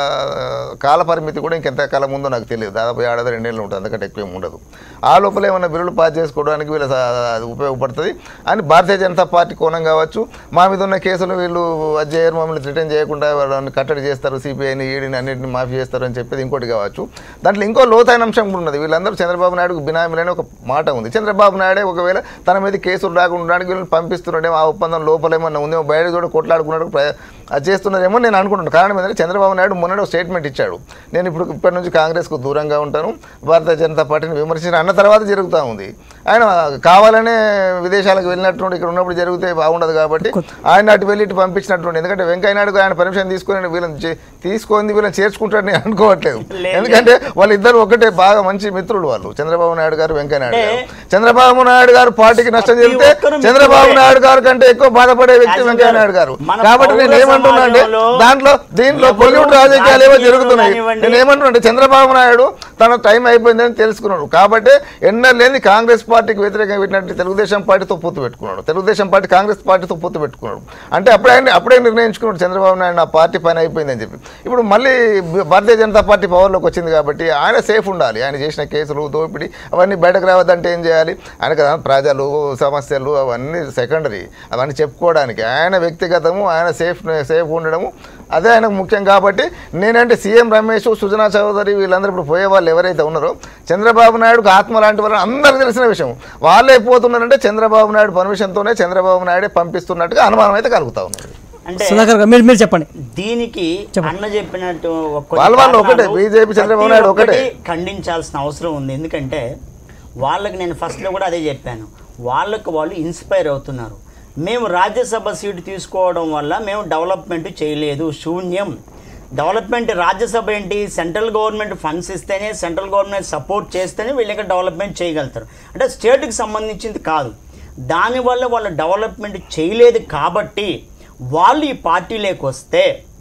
కాల పరిమితి కూడా ఇంకెంత కాలం ఉందో నాకు తెలియదు దాదాపు ఏడాది రెండేళ్ళు ఉంటుంది అంతకంటే ఎక్కువ ఏమి ఉండదు ఆ లోపల ఏమైనా బిల్లులు పాస్ చేసుకోవడానికి వీళ్ళ స- అది ఉపయోగపడుతుంది అని భారతీయ జనతా పార్టీ కోణం కావచ్చు మా మీద ఉన్న కేసులు వీళ్ళు అది చేయరు మమ్మల్ని రిటర్న్ చేయకుండా వాళ్ళని కట్టడి చేస్తారు సిపిఐని ఈడీని అన్నింటిని మాఫీ చేస్తారు అని చెప్పేది ఇంకోటి కావచ్చు దాంట్లో ఇంకో లోతైన అంశం కూడా ఉన్నది వీళ్ళందరూ చంద్రబాబు నాయుడుకు బినామీలని ఒక మాట ఉంది చంద్రబాబు నాయుడే ఒకవేళ తన మీద కేసులు రాకుండా ఉండడానికి వీళ్ళని పంపిస్తున్నాడేమో ఆ ఒప్పందం లోపలేమన్నా ఉందేమో బయట కూడా కొట్లాడుకున్నాడు ప్ర- అది చేస్తున్నారేమో నేను అనుకుంటున్నాను కారణం ఏంటంటే చంద్రబాబు నాయుడు మొన్న ఒక స్టేట్మెంట్ ఇచ్చాడు నేను ఇప్పుడు ఇప్పటి నుంచి కాంగ్రెస్కు దూరంగా ఉంటాను భారతీయ జనతా పార్టీని విమర్శించిన అన్న తర్వాత జరుగుతూ ఉంది ఆయన కావాలనే విదేశాలకు వెళ్ళినట్టు ఇక్కడ ఉన్నప్పుడు జరిగితే బాగుండదు కాబట్టి ఆయన అటు వెళ్ళి ఇటు పంపించినట్టు ఎందుకంటే వెంకయ్యనాయుడు ఆయన పర్మిషన్ తీసుకొని వీళ్ళని చే- తీసుకొని వీళ్ళని చేర్చుకుంటాడు నేను అనుకోవట్లేదు లేదు. ఎందుకంటే వాళ్ళిద్దరు ఒకటే బాగా మంచి మిత్రులు వాళ్ళు చంద్రబాబు నాయుడు గారు వెంకయ్యనాయుడు గారు అంటే- చంద్రబాబు నాయుడు గారు పార్టీకి నష్టం ప్రతి జరిగితే ఒక్కరు మిత్రులే. చంద్రబాబు నాయుడు గారు కంటే ఎక్కువ బాధపడే వ్యక్తి రాజు వెంకయ్య గారు, నాయుడు గారు మన కాబట్టి నేను పౌర ఏమంటున్నా అంటే సమాజంలో దాంట్లో దీంట్లో ఎవరు పొలిటికల్ రాజకీయాలు ఏవో రాజకీయాలు జరుగుతున్నాయి కానివ్వండి. నేను ఏమంటున్నా అంటే చంద్రబాబు నాయుడు తన టైం అయిపోయిందని తెలుసుకున్నాడు కాబట్టి ఎన్నర్ లేని కాంగ్రెస్ పార్టీకి వ్యతిరేకంగా పెట్టినట్టు తెలుగుదేశం పార్టీతో పొత్తు పెట్టుకున్నాడు తెలుగుదేశం పార్టీ కాంగ్రెస్ పార్టీతో పొత్తు పెట్టుకున్నాడు అంటే అప్పుడే ఆయన- అప్పుడే నిర్ణయించుకున్నాడు చంద్రబాబు నాయుడు నా పార్టీ పని అయిపోయిందని చెప్పి ఇప్పుడు మళ్ళీ భారతీయ జనతా పార్టీ పవర్లోకి వచ్చింది కాబట్టి ఆయన సేఫ్ ఉండాలి ఆయన చేసిన కేసులు దోపిడీ అవన్నీ బయటకు రావద్దంటే ఏం చేయాలి ఆయనకు ప్రజలు సమస్యలు అవన్నీ సెకండరీ అవన్నీ చెప్పుకోవడానికి ఆయన వ్యక్తిగతము ఆయన సేఫ్ సేఫ్ ఉండడము అదే ఆయనకు ముఖ్యం కాబట్టి నేనంటే సీఎం రమేష్ సుజనా చౌదరి వీళ్ళందరూ ఇప్పుడు పోయే వాళ్ళు ఎవరైతే ఉన్నారో చంద్రబాబు నాయుడుకు ఆత్మ లాంటి వాళ్ళు అందరికీ తెలిసిన విషయం వాళ్ళే పోతున్నారంటే చంద్రబాబు నాయుడు పర్మిషన్తోనే చంద్రబాబు నాయుడే పంపిస్తున్నట్టుగా అనుమానం అయితే కలుగుతా ఉన్నది అంటే సుధాకర్ గారు మీరు మీరు చెప్పండి దీనికి అన్న చెప్పినట్టు ఒక కొన్ని వాళ్ళ వాళ్ళు ఒకటే, కారణాలు బీజేపీ చంద్రబాబు ప్రతి నాయుడు ఒకటే. ఒక్కటి ఖండించాల్సిన అవసరం ఉంది ఎందుకంటే వాళ్ళకి నేను ఫస్ట్లో కూడా అదే చెప్పాను వాళ్ళకు వాళ్ళు ఇన్స్పైర్ అవుతున్నారు మేము రాజ్యసభ సీటు తీసుకోవడం వల్ల మేము డెవలప్మెంట్ చేయలేదు శూన్యం డెవలప్మెంట్ రాజ్యసభ ఏంటి సెంట్రల్ గవర్నమెంట్ ఫండ్స్ ఇస్తేనే సెంట్రల్ గవర్నమెంట్ సపోర్ట్ చేస్తేనే వీళ్ళకి డెవలప్మెంట్ చేయగలుగుతారు అంటే స్టేట్కి సంబంధించింది కాదు దానివల్ల వాళ్ళు డెవలప్మెంట్ చేయలేదు కాబట్టి వాళ్ళు ఈ పార్టీలోకి వస్తే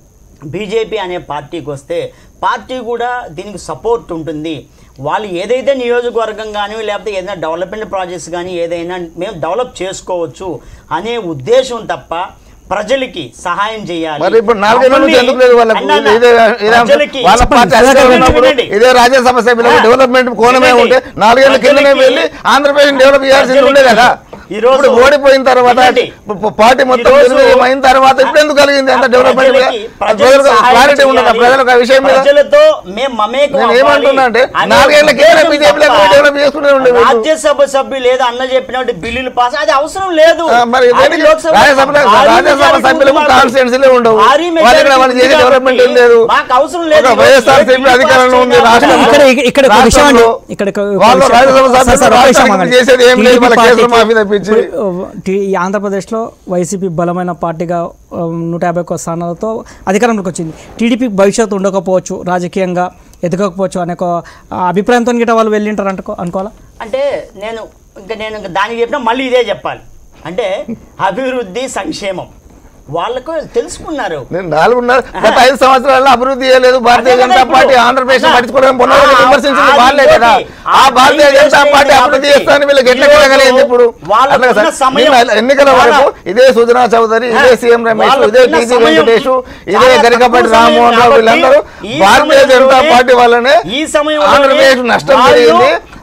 బీజేపీ అనే పార్టీకి వస్తే పార్టీ కూడా దీనికి సపోర్ట్ ఉంటుంది వాళ్ళు ఏదైతే నియోజకవర్గం కానీ లేకపోతే ఏదైనా డెవలప్మెంట్ ప్రాజెక్ట్స్ కానీ ఏదైనా మేము డెవలప్ చేసుకోవచ్చు అనే ఉద్దేశం తప్ప ప్రజలకి సహాయం చేయాలి మరి ఇప్పుడు నాలుగేళ్ల నుంచి ఎందుకు లేదు వాళ్ళకు అన్న, అన్న, ఇదే ఇదే ప్రజలకి వాళ్ళ పార్టీ చెప్పండి, అధికారంలో వినండి, ఉన్నప్పుడు వినండి. ఇదే రాజ్యసభ సభ్యులకు ఆ, డెవలప్మెంట్ కోణమే వినండి. ఉంటే నాలుగేళ్ల కిందనే ప్రజలకి- వెళ్ళి ఆంధ్రప్రదేశ్ డెవలప్ చేయాల్సింది ఉండే కదా ఈ రోజు- ఇప్పుడు ఓడిపోయిన తర్వాత వినండి. ప- పార్టీ మొత్తం ఈ రోజు- నిర్వీర్యం అయిన తర్వాత ఇప్పుడు ఎందుకు కలిగింది అంత డెవలప్మెంట్ మీద? ప్రజలకి- ప్రజలకు ప్రజలకు సహాయం క్లారిటీ ఉండదు చేయాలి. ప్రజలకు ఆ విషయం మీద ప్రజలతో మేము మమేకం నేను అవ్వాలి ఏమంటున్నా అంటే అనే నాలుగేళ్ల కింద ఉద్దేశం బీజేపీలో తప్ప డెవలప్ చేసుకునే ఉండే వీళ్ళు. రాజ్యసభ సభ్యులు ఏదో అన్న చెప్పినట్టు బిల్లులు పాస్ అది అవసరం లేదు ఆ, మరి అది దేనికి లోక్సభ- రాజ్యసభలో భారీ రాజ్యసభ మెజారిటీ సభ్యులకు ఉంది కాన్స్టిట్యున్సీలే ఉండవు భారీ వాళ్ళ దగ్గర మెజారిటీ వాళ్ళు చేసే ఉంది డెవలప్మెంట్ ఏం కాబట్టి లేదు మాకు అవసరం లేదు ఒక వైఎస్ఆర్ ఏ సీపీ బిల్లు అధికారంలో పాస్ ఉంది చేయాలి? రాష్ట్రంలో. ఇక్కడ- ఇక్కడ- ఇక్కడ ఒక విషయం అండి. రాష్ట్రంలో ఇక్కడ ఒక- ఒక వాళ్ళు విషయం. రాజ్యసభ సార్, సార్, సభ్యులు ఒక విషయం రాష్ట్రానికి ఆగండి. చేసేది ఏం లేదు టీడీపీ వాళ్ళ కేసులు పార్టీకి మాఫీ తప్పించి ఇప్పుడు, టీ- ఈ ఆంధ్రప్రదేశ్లో వైసీపీ బలమైన పార్టీగా ఆ, నూట యాభై ఒక్క స్థానాలతో అధికారంలోకి వచ్చింది టీడీపీ భవిష్యత్తు ఉండకపోవచ్చు రాజకీయంగా ఎదగకపోవచ్చు అనే ఒక ఆ, అభిప్రాయంతో గిట్ట వాళ్ళు వెళ్ళింటారు అనుకో అనుకోవాలా అంటే నేను ఇంకా నేను ఇంకా దానికి చెప్పినా మళ్ళీ ఇదే చెప్పాలి అంటే అభివృద్ధి సంక్షేమం వాళ్ళకు తెలుసుకున్నారు నేను నాలుగున్నర గత ఐదు సంవత్సరాల్లో అభివృద్ధి చేయలేదు భారతీయ అదే కదా జనతా ఇప్పుడు. పార్టీ ఆంధ్రప్రదేశ్ అన్నా, పట్టించుకోవడం పొన్న ఆ, విమర్శించింది ఆ వాళ్ళే కదా ఇంకోటి, ఆ ఆ Bharatiya time Janata waste party అయింది అభివృద్ధి కాబట్టి చేస్తానని వీళ్ళకి ఎట్లా ఈరోజు కలగలేదు ఇప్పుడు వాళ్ళకున్న అట్లా కదా సార్. సమయం- నిన్న ఎన్నికల వరకు వాళ్ళ- ఇదే సుజనా చౌదరి ఇదే సీఎం రమేష్ వాళ్ళకున్న ఇదే టీజీ సమయం వెంకటేష్ ఇదే చాలా గరికపాటి తక్కువ సమయం రామ్మోహన్ రావు కాబట్టి వీళ్ళందరూ ఈ భారతీయ జనతా సమయంలోనే- పార్టీ వల్లనే ఈ సమయంలోనే ఆంధ్రప్రదేశ్ నష్టం వాళ్ళు జరిగింది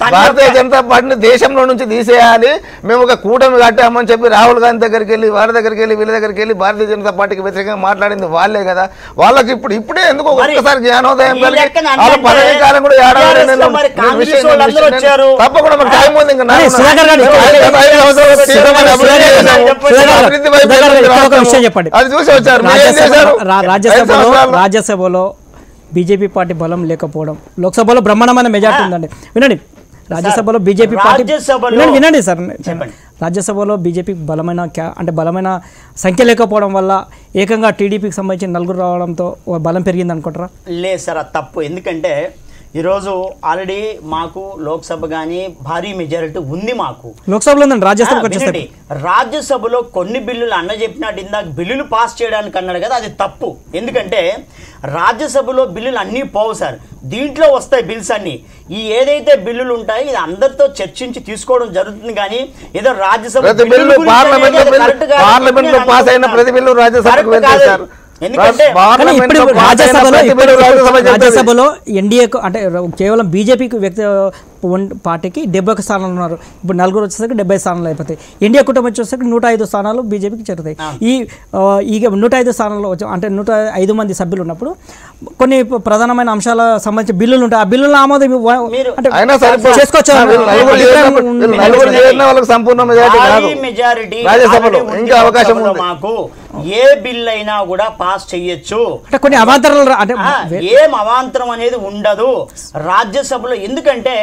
తన భారతీయ యొక్క- జనతా పార్టీని దేశంలో నుంచి తీసేయాలి మేము ఒక కూటమి కట్టామని చెప్పి రాహుల్ గాంధీ దగ్గరికి వెళ్ళి వాళ్ళ దగ్గరికి వెళ్ళి వీళ్ళ దగ్గరికి వెళ్ళి భారతీయ జనతా పార్టీకి వ్యతిరేకంగా మాట్లాడింది వాళ్ళే కదా వాళ్ళకి ఇప్పుడు ఇప్పుడే ఎందుకు మరి ఒక్కసారి జ్ఞానోదయం ఈ కలిగి లెక్కన వాళ్ళ అంటే పదవీ కాలం కూడా ఏడాది TRS లో నేను- మరి నేను కాంగ్రెస్ విషయం- వాళ్ళు నేను అందరూ విషయం- వచ్చారు. తప్పకుండా మాకు టైం ఉంది ఇంకా అరే, నాకు- సుధాకర్ గారు, మేము ఐదు- ఐదు- ఐదు సంవత్సరాలు తీవ్రమైన అభివృద్ధి సుధాకర్ చేశాము. గారు, సుధాకర్ గారు, అభివృద్ధి వైపు సుధాకర్ గారు, ఇక్కడ ఒక రాష్ట్రము. విషయం చెప్పండి. అది చూసి వచ్చారు మీరు ఏం రాజ్యసభలో చేశారు? రా- ఐదు రాజ్యసభలో సంవత్సరాలు. రాజ్యసభలో బీజేపీ పార్టీ బలం లేకపోవడం లోక్సభలో బ్రహ్మాండమైన మెజార్టీ ఉందండి వినండి రాజ్యసభలో బీజేపీ పార్టీ రాజ్యసభలో- వినండి వినండి సార్ చెప్పండి. రాజ్యసభలో బీజేపీ బలమైన క్యా అంటే బలమైన సంఖ్య లేకపోవడం వల్ల ఏకంగా టీడీపీకి సంబంధించిన నలుగురు రావడంతో ఓ బలం పెరిగింది అనుకుంటారా లేదు సార్ అది తప్పు ఎందుకంటే ఈరోజు ఆల్రెడీ మాకు లోక్సభ కానీ భారీ మెజారిటీ ఉంది మాకు లోక్సభలో ఉందండి రాజ్యసభకు ఆ, వచ్చేస్తే వినండి. రాజ్యసభలో కొన్ని బిల్లులు అన్న చెప్పినట్టు ఇందాక బిల్లులు పాస్ చేయడానికి అన్నాడు కదా అది తప్పు ఎందుకంటే రాజ్యసభలో బిల్లులు అన్నీ పోవు సార్ దీంట్లో వస్తాయి బిల్స్ అన్నీ ఈ ఏదైతే బిల్లులు ఉంటాయో ఇది అందరితో చర్చించి తీసుకోవడం జరుగుతుంది కానీ ఏదో రాజ్యసభ ప్రతి బిల్లుల బిల్లు గురించి పార్లమెంట్ అనేది బిల్లు correct కాదు పార్లమెంట్ లో నేను పాస్ అయిన అనుకుంటున్నాను. ప్రతి బిల్లు రాజ్యసభకు Correct కాదు. వెళ్తారు ఎందుకంటే కానీ ఇప్పుడు రాజ్యసభలో ఇప్పుడు రాజ్యసభ చెప్పేది. రాజ్యసభలో ఎన్డీఏకు అంటే కేవలం బీజేపీకి వ్యక్తి వన్ పార్టీకి డెబ్బై ఒక స్థానాలు ఉన్నారు ఇప్పుడు నలుగురు వచ్చేసరికి డెబ్బై స్థానాలు అయిపోతాయి ఎన్డీఏ కుటుంబం వచ్చేసరికి నూట ఐదు స్థానాలు బీజేపీకి చేరుతాయి ఈ ఆ, ఈ నూట ఐదు స్థానాల్లో వచ్చి అంటే నూట ఐదు మంది సభ్యులు ఉన్నప్పుడు కొన్ని ప్రధానమైన అంశాల సంబంధించిన బిల్లులు ఉంటాయి ఆ బిల్లుల ఆమోదం ఇవ్వ- మీరు- అంటే అయినా సరిపోదు. చేసుకోవచ్చు వీళ్ళు నలుగురు చేరినప్పుడు- వీళ్ళు నలుగురు చేరిన వాళ్ళకి సంపూర్ణ మెజారిటీ కాదు భారీ మెజారిటీ రాజ్యసభలో ఆల్రెడీ ఉంది ఇంకా అవకాశం లోక్సభలో ఉంది మాకు ఏ బిల్ అయినా కూడా పాస్ చెయ్యొచ్చు అంటే కొన్ని అవాంతరాలు రా- అంటే ఆ, ఏం అవాంతరం అనేది ఉండదు రాజ్యసభలో ఎందుకంటే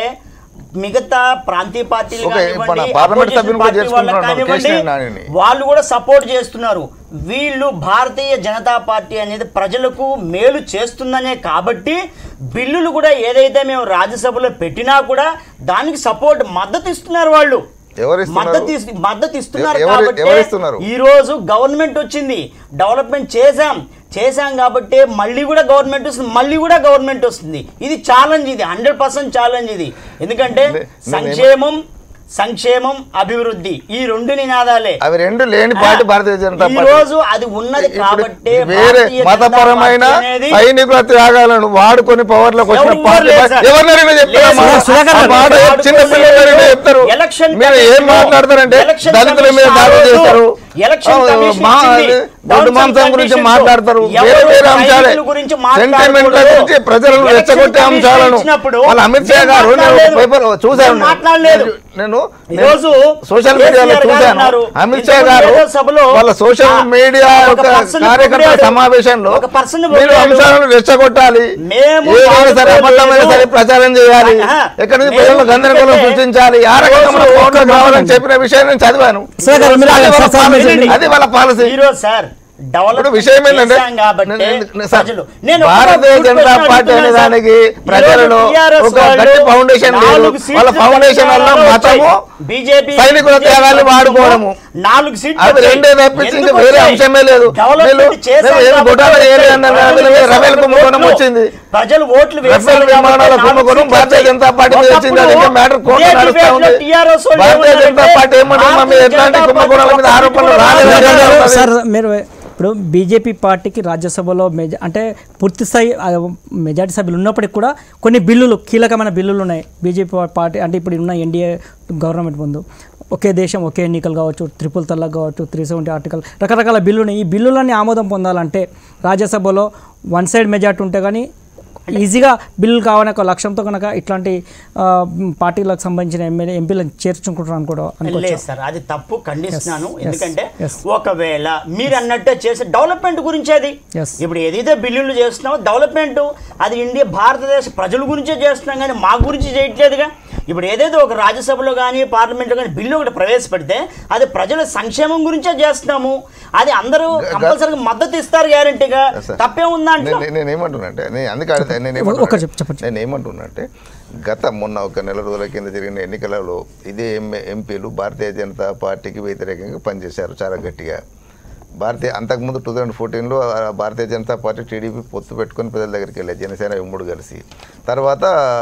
మిగతా ప్రాంతీయ పార్టీలు ఓకే, కానివ్వండి, మన పార్లమెంట్ opposition సభ్యులు కూడా పార్టీ వాళ్ళకి చేసుకుంటున్నారు కానివ్వండి, కేసీఆర్ నానిని. వాళ్ళు కూడా సపోర్ట్ చేస్తున్నారు వీళ్ళు భారతీయ జనతా పార్టీ అనేది ప్రజలకు మేలు చేస్తుందనే కాబట్టి బిల్లులు కూడా ఏదైతే మేము రాజ్యసభలో పెట్టినా కూడా దానికి సపోర్ట్ మద్దతు ఇస్తున్నారు వాళ్ళు ఎవరు ఇస్తున్నారు? మద్దతు ఇస్- మద్దతు ఇస్తున్నారు ఎవరు- కాబట్టి ఎవరు ఇస్తున్నారు? ఈ రోజు గవర్నమెంట్ వచ్చింది డెవలప్మెంట్ చేశాం చేశాం కాబట్టి మళ్ళీ కూడా గవర్నమెంట్ వస్తుంది మళ్ళీ కూడా గవర్నమెంట్ వస్తుంది ఇది ఛాలెంజ్ ఇది హండ్రెడ్ పర్సెంట్ ఛాలెంజ్ ఇది ఎందుకంటే నే- నేనేమ- సంక్షేమం సంక్షేమం అభివృద్ధి ఈ రెండు నినాదాలే అవి రెండు లేని పార్టీ భారతీయ జనతా ఈ పార్టీ రోజు అది ఉన్నది ఇప్పుడు కాబట్టి వేరే భారతీయ జనతా మతపరమైన పార్టీ అనేది సైనికుల త్యాగాలను వాడుకొని పవర్ లోకి వచ్చిన ఎవరు పార్టీ లేదు సార్. ఎవరినైనా చెప్తారా లేదు మాట? సార్. సుధాకర్ ఆ గారు. మాట వాడుకొని చిన్న పిల్లలైనా చెప్తారు ఎలక్షన్ మీరు ఏం కమిషన్ మాట్లాడతారంటే ఎలక్షన్ దళితుల మీద కమిషన్ దాడులు ఆ రోజు చేస్తారు ఎలక్షన్ ఆ, కమిషన్ మా- ఇచ్చింది. దొడ్డు డౌన్ మాంసం సైడ్ గురించి కండిషన్స్ మాట్లాడతారు ఎవరు వేరే వేరే అంశాలే సైనికుల గురించి సెంటిమెంట్ల మాట్లాడకూడదు. గురించి ప్రజలను ఎలక్షన్ రెచ్చగొట్టే కమిషన్ అంశాలను ఇచ్చినప్పుడు వాళ్ళ అమిత్ షా నేను గారు నేను మాట్లాడలేదు. పేపర్ చూశాను నేను మాట్లాడలేదు. నేను ఈరోజు సోషల్ కేసీఆర్ మీడియాలో గారు చూశాను ఉన్నారు. అమిత్ షా ఇంతకుముందు గారు ఏదో సభలో వాళ్ళ సోషల్ ఆ, మీడియా ఒక యొక్క person కార్యకర్తల పొగిడాడు. సమావేశంలో ఒక person మీరు పొగిడాడు. అంశాలను రెచ్చగొట్టాలి మేము ఏదైనా సరే వాడుకోలేదు. అబద్ధమైన సరే ప్రచారం చేయాలి ఆహా. ఎక్కడి నుంచి మేము ప్రజలు గందరగోళం ఎందుకంటే సృష్టించాలి ఆ రకంగా మన ఈరోజు పౌరులు ఒక్క కావాలని మాట చెప్పిన విషయాన్ని నేను చదివాను సార్ గారు, మీరు అది వాళ్ళ సార్, సార్, మీరు పాలసీ. వినండి. అది వాళ్ళ పాలసీ ఈరోజు సార్ డెవలప్ ఇప్పుడు విషయం ఏంటంటే చేశాం కాబట్టి నేను- నేను- సార్, ప్రజలు నేను ఒక Bharatiya good Janata question party అనే అడుగుతున్నాను సార్. దానికి ఈరోజు ప్రజలలో TRS ఒక వాళ్ళు గట్టి ఫౌండేషన్ లేదు నాలుగు సీట్లు వాళ్ళ ఫౌండేషన్ వల్ల తెలంగాణలో మతము వచ్చాయి. బీజేపీ సైనికుల త్యాగాన్ని వాడుకోవడము నాలుగు సీట్లు అవి వచ్చాయి. రెండే తప్పించి ఇంకా ఎందుకు వేరే వచ్చాయి? అంశమే లేదు డెవలప్మెంట్ వీళ్ళు చేశాం మేము ఏం కాబట్టి గొడవ వచ్చాయి. చేయలేదు అన్నారు ప్రజలు వీళ్ళు వేశారు రఫేల్ కాబట్టి కుంభకోణం ఓట్లు. వచ్చింది ప్రజలు ఓట్లు వేశారు రఫేల్ కాబట్టి విమానాల నాలుగు కుంభకోణం సీట్లు భారతీయ వచ్చాయి. జనతా పార్టీ మీద వచ్చింది అది ఇంకా మ్యాటర్ కోర్టు ఇదే నడుస్తా debate లో ఉంది TRS వాళ్ళు భారతీయ జనతా ఏమన్నారంటే పార్టీ ఏమంటారు మా మీద భారతీయ ఎట్లాంటి జనతా కుంభకోణాల మీద పార్టీ ఆరోపణలు కూడా రాలేదు సార్ గారు, అన్నది. సార్ మీరు ఇప్పుడు బీజేపీ పార్టీకి రాజ్యసభలో మెజ అంటే పూర్తి స్థాయి ఆ, మెజార్టీ సభ్యులు ఉన్నప్పటికీ కూడా కొన్ని బిల్లులు కీలకమైన బిల్లులు ఉన్నాయి బీజేపీ పార్టీ అంటే ఇప్పుడు ఉన్న ఎన్డీఏ గవర్నమెంట్ ముందు ఒకే దేశం ఒకే ఎన్నికలు కావచ్చు ట్రిపుల్ తల్లాక్ కావచ్చు త్రీ సెవెంటీ ఆర్టికల్ రకరకాల బిల్లు ఉన్నాయి ఈ బిల్లులన్నీ ఆమోదం పొందాలంటే రాజ్యసభలో వన్ సైడ్ మెజార్టీ ఉంటే కానీ ఈజీగా బిల్లులు కావాలనే ఒక లక్ష్యంతో కనుక ఇట్లాంటి ఆ, పార్టీలకు సంబంధించిన ఎమ్మెల్యే ఎంపీలను చేర్చుకుంటున్నాను కూడా అనుకోవచ్చు లేదు సార్ అది తప్పు ఖండిస్తున్నాను yes, ఎందుకంటే yes. ఒకవేళ మీరు అన్నట్టే చేసే డెవలప్మెంట్ గురించి అది Yes. ఇప్పుడు ఏదైతే బిల్లులు చేస్తున్నామో డెవలప్మెంట్ అది ఇండియా భారతదేశ ప్రజల గురించే చేస్తున్నాం కానీ మా గురించి చేయట్లేదుగా ఇప్పుడు ఏదైతే ఒక రాజ్యసభలో కానీ పార్లమెంట్లో కానీ బిల్లు ఒకటి ప్రవేశపెడితే అది ప్రజల సంక్షేమం గురించే చేస్తున్నాము అది అందరూ కంపల్సరీగా మద్దతు ఇస్తారు గ్యారంటీగా Sir. తప్పే ఉందా అంటే నేను నేను ఏమంటున్నానంటే నేను అందుకే అడిగితే నేను ఒక్క చెప్పు, చెప్పండి. నేను ఏమంటున్నానంటే గత మొన్న ఒక నెల రోజుల కింద జరిగిన ఎన్నికలలో ఇదే ఎంఏ ఎంపీలు భారతీయ జనతా పార్టీకి వ్యతిరేకంగా పనిచేశారు చాలా గట్టిగా భారతీయ అంతకుముందు టూ థౌజండ్ ఫోర్టీన్లో భారతీయ జనతా పార్టీ టీడీపీ పొత్తు పెట్టుకొని ప్రజల దగ్గరికి వెళ్ళాయి జనసేన ఉమ్మడి కలిసి తర్వాత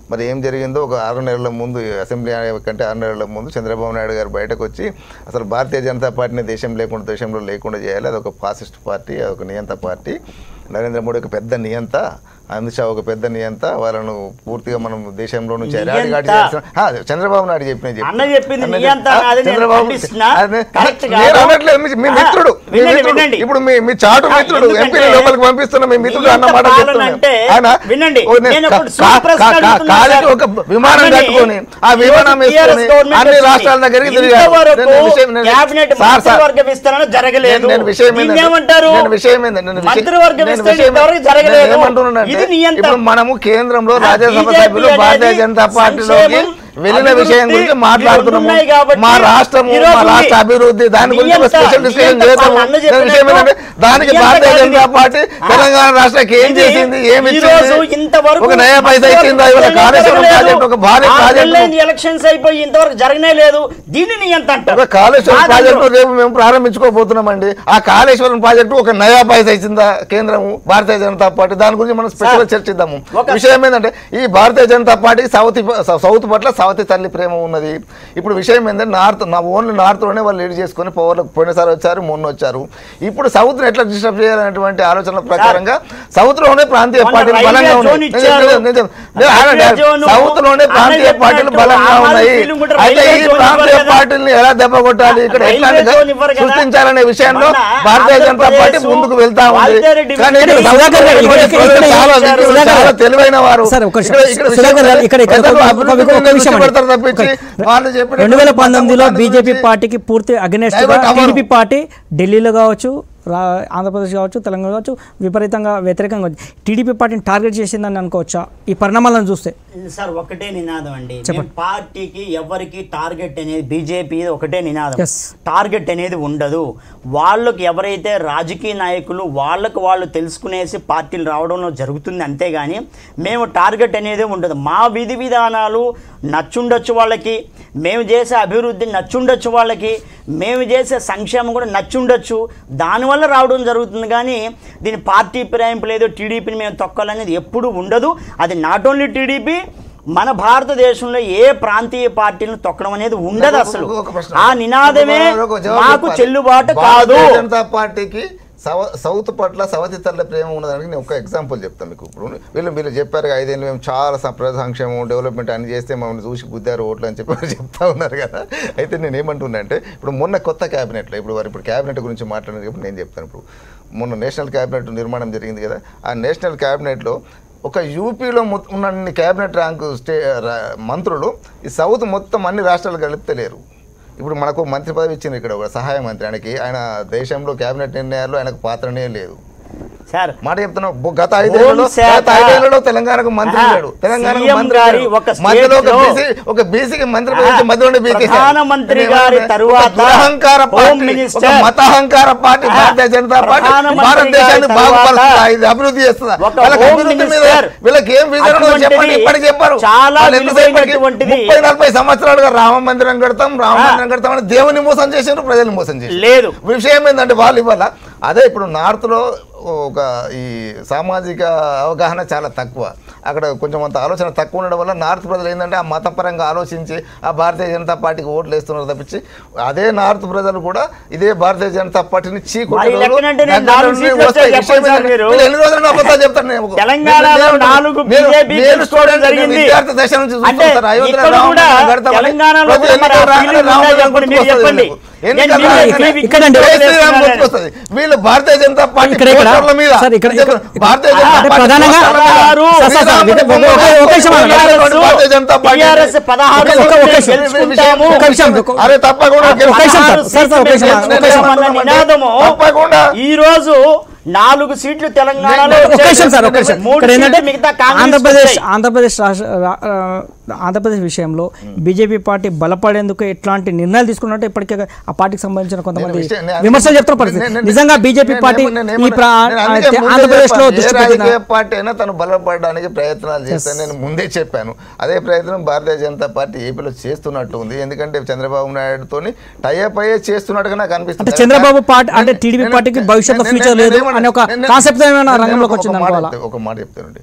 మరి ఏం జరిగిందో ఒక ఆరు నెలల ముందు అసెంబ్లీ కంటే ఆరు నెలల ముందు చంద్రబాబు నాయుడు గారు బయటకు వచ్చి అసలు భారతీయ జనతా పార్టీని దేశం లేకుండా దేశంలో లేకుండా చేయాలి అది ఒక ఫాసిస్ట్ పార్టీ అది ఒక నియంత పార్టీ నరేంద్ర మోడీ ఒక పెద్ద నియంత అమిత్ షా ఒక పెద్ద నియంత వాళ్ళను పూర్తిగా మనం దేశంలో నుంచి ఎరాడిగాడి నియంత. చేయాల్సిన- ఆ, చంద్రబాబు నాయుడు చెప్పిన చెప్పు. అన్న చెప్పింది అన్న నియంత చెప్పి- ఆ, నాది నేను చంద్రబాబు ఖండిస్తున్నా. అదే- కరెక్ట్ నేను కాదు. అనట్లేదు, మీ- మీ ఆ, మిత్రుడు మీ వినండి, మిత్రుడు. వినండి. ఇప్పుడు మీ మీ చాటు ఆ, మిత్రుడు ఎందుకంటే ఎంపీ లోపలికి పంపిస్తున్న మీ మిత్రుడు అన్న మాట నియంత చెప్తున్నా. పాలన అంటే ఆయన వినండి, ఓ నే- నేను కా- ఇప్పుడు కా- సూప్రస్ కా- కా- అడుగుతున్నా కాలికి సార్. ఒక విమానం అన్నని కట్టుకొని ఆ ఈరోజు విమానం TRS వేసుకొని గవర్నమెంట్ అన్ని వచ్చింది. రాష్ట్రాల దగ్గరికి తిరిగారు ఇంతవరకు నేను విషయం- నేను- క్యాబినెట్ సార్, సార్, మంత్రివర్గ విస్తరణ జరగలేదు నేను- నేను విషయం ఏంటంటే- దీన్ని ఏమంటారు నేను విషయం ఏంటంటే- నేను విషయం- మంత్రివర్గ నేను విస్తరణ విషయం- ఇంతవరకు జరగలేదు నేను ఏమంటున్నానంటే, ఇది నియంత ఇప్పుడు మనము కేంద్రంలో ఆ, రాజ్యసభ BJP సభ్యులు భారతీయ అనేది జనతా పార్టీలోకి సంక్షేమం, వెళ్ళిన అభివృద్ధి విషయం గురించి ఇవి మాట్లాడుతున్నాము ఉన్నాయి కాబట్టి మా రాష్ట్రము ఈరోజు మా రాష్ట్ర మీ- అభివృద్ధి దాని గురించి నియంత- స్పెషల్ డిస్కషన్ నియంత చేద్దాము పాలన నేను విషయం ఏంటంటే దానికి నియంత భారతీయ కాదు జనతా ఇది. పార్టీ ఆ. తెలంగాణ రాష్ట్రానికి ఏం ఇది చేసింది ఏమి ఈ రోజు ఇచ్చింది ఇంతవరకు ఒక నయా పైసా ఇచ్చిందా ఇవాళ కాళేశ్వరం ప్రాజెక్ట్ ఒక భారీ ప్రాజెక్ట్ ఎలక్షన్స్ అయిపోయి ఇంతవరకు జరగనే లేదు దీనిని ఎంత అంటారు ఒక కాళేశ్వరం కాదంటారు. ప్రాజెక్టు రేపు మేము ప్రారంభించుకోబోతున్నామండి ఆ కాళేశ్వరం ప్రాజెక్టు ఒక నయా పైసా ఇచ్చిందా కేంద్రము భారతీయ జనతా పార్టీ దాని గురించి మనం స్పెషల్ సార్, చర్చిద్దాము ఒక- విషయం ఏంటంటే ఈ భారతీయ జనతా పార్టీకి సౌత్ సౌత్ పట్ల సౌత్ తల్లి ప్రేమ ఉన్నది ఇప్పుడు విషయం ఏంటంటే నార్త్ నా ఓన్లీ నార్త్లోనే వాళ్ళు లీడ్ చేసుకొని పవర్లకు పోయినసారి వచ్చారు మొన్న వచ్చారు ఇప్పుడు సౌత్ని ఎట్లా డిస్టర్బ్ చేయాలనేటువంటి ఆలోచనల ప్రకారంగా సౌత్లోనే ప్రాంతీయ మొన్న పార్టీలు రైల్వే బలంగా జోన్ ఉన్నాయి ఇచ్చారు. నిజం, నిజం, నిజం. రైల్వే జోన్ సౌత్లోనే అన్న ప్రాంతీయ పార్టీలు చెప్పినట్టు బలంగా ఆ ఉన్నాయి ఫీలింగ్ కూడా అయితే రైల్వే ఈ జోన్ ప్రాంతీయ ఇవ్వరు కదా. పార్టీని ఎలా దెబ్బ కొట్టాలి ఇక్కడ రైల్వే ఎట్లాంటి జోన్ ఇవ్వరు కదా. సృష్టించాలనే విషయంలో మొన్న భారతీయ జనతా పార్టీ ఆంధ్రప్రదేశ్ ముందుకు వెళ్తా ఉంది వాల్తేరెడ్డి కానీ ఇక్కడ ఇక్కడ సౌత్ సుధాకర్ గారు, ఇక్కడ- ఇక్కడ- ఇక్కడ- చాలా ఇక్కడ- విజ్ఞులు, సుధాకర్ చాలా గారు. తెలివైన వారు సార్, ఒక ఇక్కడ- ఇక్కడ సుధాకర్ గారు, విషయం ఇక్కడ- ఇక్కడ- ప్రజలు ఒక- అభివృద్ధి ఒక- ఒక మీద విషయం దృష్టి అండి. పెడతారు తప్పించి వాళ్ళు చెప్పినటువంటి రెండు వేల పంతొమ్మిదిలో దాని బీజేపీ గురించి పార్టీకి పూర్తి అగెనెస్ట్ గా డైవర్ట్ అవ్వరు. టీడీపీ పార్టీ ఢిల్లీలో కావచ్చు రా ఆంధ్రప్రదేశ్ కావచ్చు తెలంగాణ కావచ్చు విపరీతంగా వ్యతిరేకంగా ఉంది టీడీపీ పార్టీని టార్గెట్ చేసిందని అనుకోవచ్చా ఈ పరిణామాలను చూస్తే సార్ ఒకటే నినాదం అండి మేము పార్టీకి ఎవరికి టార్గెట్ అనేది బీజేపీ ఒకటే నినాదం Yes. టార్గెట్ అనేది ఉండదు వాళ్ళకి ఎవరైతే రాజకీయ నాయకులు వాళ్ళకు వాళ్ళు తెలుసుకునేసి పార్టీలు రావడంలో జరుగుతుంది అంతేగాని మేము టార్గెట్ అనేది ఉండదు మా విధి విధానాలు నచ్చుండొచ్చు వాళ్ళకి మేము చేసే అభివృద్ధి నచ్చుండొచ్చు వాళ్ళకి మేము చేసే సంక్షేమం కూడా నచ్చుండొచ్చు దానివల్ల రావడం జరుగుతుంది కానీ దీని పార్టీ ఫిరాయింపు లేదు టీడీపీని మేము తొక్కాలనేది ఎప్పుడూ ఉండదు అది నాట్ ఓన్లీ టీడీపీ మన భారతదేశంలో ఏ ప్రాంతీయ పార్టీలను తొక్కడం అనేది ఉండదు అసలు ఒక ప్రశ్న. ఆ నినాదమే ఒక జవాబు మాకు చెప్పాలి. చెల్లుబాటు కాదు భారతీయ జనతా పార్టీకి సవ- సౌత్ పట్ల సవతి తల్ల ప్రేమ ఉన్నదానికి నేను ఒక ఎగ్జాంపుల్ చెప్తాను మీకు ఇప్పుడు వీళ్ళు వీళ్ళు చెప్పారు కదా, ఐదేళ్ళు మేము చాలా సం- ప్రజా సంక్షేమం డెవలప్మెంట్ అని చేస్తే మమ్మల్ని చూసి గుద్దారు ఓట్లు అని చెప్పి వాళ్ళు చెప్తా ఉన్నారు కదా అయితే నేను ఏమంటున్నా అంటే ఇప్పుడు మొన్న కొత్త క్యాబినెట్లో ఇప్పుడు వారు ఇప్పుడు క్యాబినెట్ గురించి మాట్లాడినప్పుడు నేను చెప్తాను ఇప్పుడు మొన్న నేషనల్ క్యాబినెట్ నిర్మాణం జరిగింది కదా ఆ నేషనల్ క్యాబినెట్లో ఒక యూపీలో మొ- ఉన్న క్యాబినెట్ ర్యాంకు స్టే రా- మంత్రులు ఈ సౌత్ మొత్తం అన్ని రాష్ట్రాలు కలిపితలేరు ఇప్పుడు మనకు మంత్రి పదవి ఇచ్చింది ఇక్కడ ఒక సహాయ మంత్రి ఆయనకి ఆయన దేశంలో కేబినెట్ నిర్ణయాల్లో ఆయనకు పాత్రనే లేదు సార్ మాట చెప్తున్నా బొ- గత ఐదేళ్లలో హోంశాఖ- గత ఐదేళ్లలో తెలంగాణకు మంత్రి ఆహా. లేడు తెలంగాణకు సీఎం మంత్రి గారి లేడు. ఒక మధ్యలో ఒక స్టేట్లో- బీసీ ఒక బీసీకి మంత్రి పదవి ఆహా. ఇచ్చి మధ్యలోనే బీకేశారు. ప్రధానమంత్రి నేను గారి ఏమంటున్నా? తరువాత ఒక దురహంకార హోమ్ పార్టీ, ఒక మినిస్టర్- మతహంకార పార్టీ ఆహా. భారతీయ జనతా పార్టీ ప్రధానమంత్రి భారతదేశాన్ని గారి బాగుపరుస్తుందా తరువాత ఇది అభివృద్ధి చేస్తుందా ఒక వాళ్ళకి హోమ్ అభివృద్ధి మీద మినిస్టర్ వీళ్ళకి ఏం విజన్ ఉందో చెప్పండి అటువంటిది ఇప్పటికి చెప్పారు చాలా వాళ్ళు ఎంతసేపటికి విలువైనటువంటిది. ముప్పై నలభై సంవత్సరాలుగా రామ మందిరం కడతాం రామ మందిరం కడతాం అని దేవుని మోసం చేసారు ప్రజల్ని మోసం చేశారు లేదు విషయం ఏంటంటే వాళ్ళు ఇవాళ అదే ఇప్పుడు నార్త్లో ఒక ఈ సామాజిక అవగాహన చాలా తక్కువ అక్కడ కొంచెం అంత ఆలోచన తక్కువ ఉండడం వల్ల నార్త్ ప్రజలు ఏంటంటే ఆ మతపరంగా ఆలోచించి ఆ భారతీయ జనతా పార్టీకి ఓట్లు వేస్తున్నారు తప్పించి అదే నార్త్ ప్రజలు కూడా ఇదే భారతీయ జనతా పార్టీని చీకొట్టే మరి రోజు లెక్కనంటే నేను దగ్గర నాలుగు నుండి సీట్లు వస్తాయి. వస్తాయి విషయం చెప్పండి సార్ ఏంటంటే మీరు. వీళ్ళు ఎన్ని రోజులు అబద్ధాలు చెప్తారు నేను తెలంగాణలో నేను- నాలుగు నేను- BJP నేను గెలుచుకోవడం స్టూడెంట్ జరిగింది. విద్యార్థి దశ నుంచి అంటే చూస్తాను అయోధ్యలో ఇక్కడ రామ కూడా మందిరం కడతామని తెలంగాణలో ప్రతి కూడా మరి ఆ ఎన్నికల రాగానే feeling రామ ఉందా మందిరం చెప్పండి, మీరు గుర్తుకొస్తుంది చెప్పండి. నాకు. నేను ఎన్నికల మీరు రాగానే ఇక్కడ- ఇక్కడండి. జై శ్రీరామ్ చేస్తున్నాను. గుర్తుకొస్తుంది. వీళ్ళు భారతీయ జనతా పార్టీ ఇక్కడ ఇక్కడ పోస్టర్ల మీద సార్ ఇక్కడ ఇక్కడ- భారతీయ జనతా అంటే పార్టీ ప్రధానంగా పోస్టర్ల మీద పదహారు సార్, సార్, సార్, శ్రీరాముడి ఒక- బొమ్మ ఒక- ఒక నిమిషం ఆగండి. ఉన్నటువంటి భారతీయ జనతా పార్టీ టీఆర్ఎస్ పదహారు ఒక- ఒక- ఒక సీట్లు నిమిషం. గెలుచుకుంటాము. ఒక నిమిషం. ఒక- అరే తప్పకుండా ఒక నిమిషం సార్. సార్, సార్, ఒక నిమిషం. ఒక నిమిషం. గెలుచుకుంటామన్న నినాదము తప్పకుండా ఈ రోజు నాలుగు సీట్లు తెలంగాణలో ఒక ఒక నిమిషం సార్ ఒక వచ్చాయి. నిమిషం మూడు ఇక్కడ ఏంటంటే సీట్లు మిగతా కాంగ్రెస్ ఆంధ్రప్రదేశ్ వచ్చాయి. ఆంధ్రప్రదేశ్ రాష్ట్ర రా- ఆ, ఆంధ్రప్రదేశ్ విషయంలో బీజేపీ పార్టీ బలపడేందుకు ఎట్లాంటి నిర్ణయాలు తీసుకున్నట్టు ఇప్పటికే ఆ పార్టీకి సంబంధించిన కొంతమంది నేను విషయం- నేను- విమర్శలు చెప్తున్న పరిస్థితి నేను- నేను- నిజంగా బీజేపీ నేను పార్టీ ఏమన్నా- నేను ఈ ప్రా- ఏమన్నా- నేను అందుకే ముందే ఆంధ్రప్రదేశ్ లో చెప్పాను. ఏ దృష్టి పెట్టిన రాజకీయ పార్టీ అయినా తను బలపడడానికి ప్రయత్నాలు చేస్తాను నేను ముందే చెప్పాను అదే ప్రయత్నం భారతీయ జనతా పార్టీ ఏపీలో చేస్తున్నట్టు ఉంది ఎందుకంటే చంద్రబాబు నాయుడుతో టైఅప్ అయ్యే చేస్తున్నట్టుగా నాకు అనిపిస్తుంది అంటే చంద్రబాబు పార్టీ అంటే నేను- టీడీపీ నేను- పార్టీకి నేను- భవిష్యత్తులో నేను- ఫ్యూచర్ నేను లేదు ఏమన్నా- అనే ఒక నేను- కాన్సెప్ట్ ఏమైనా నేను రంగంలోకి ఒక వచ్చింది మాట అనుకోవాలా చెప్తా- ఒక మాట చెప్తానండి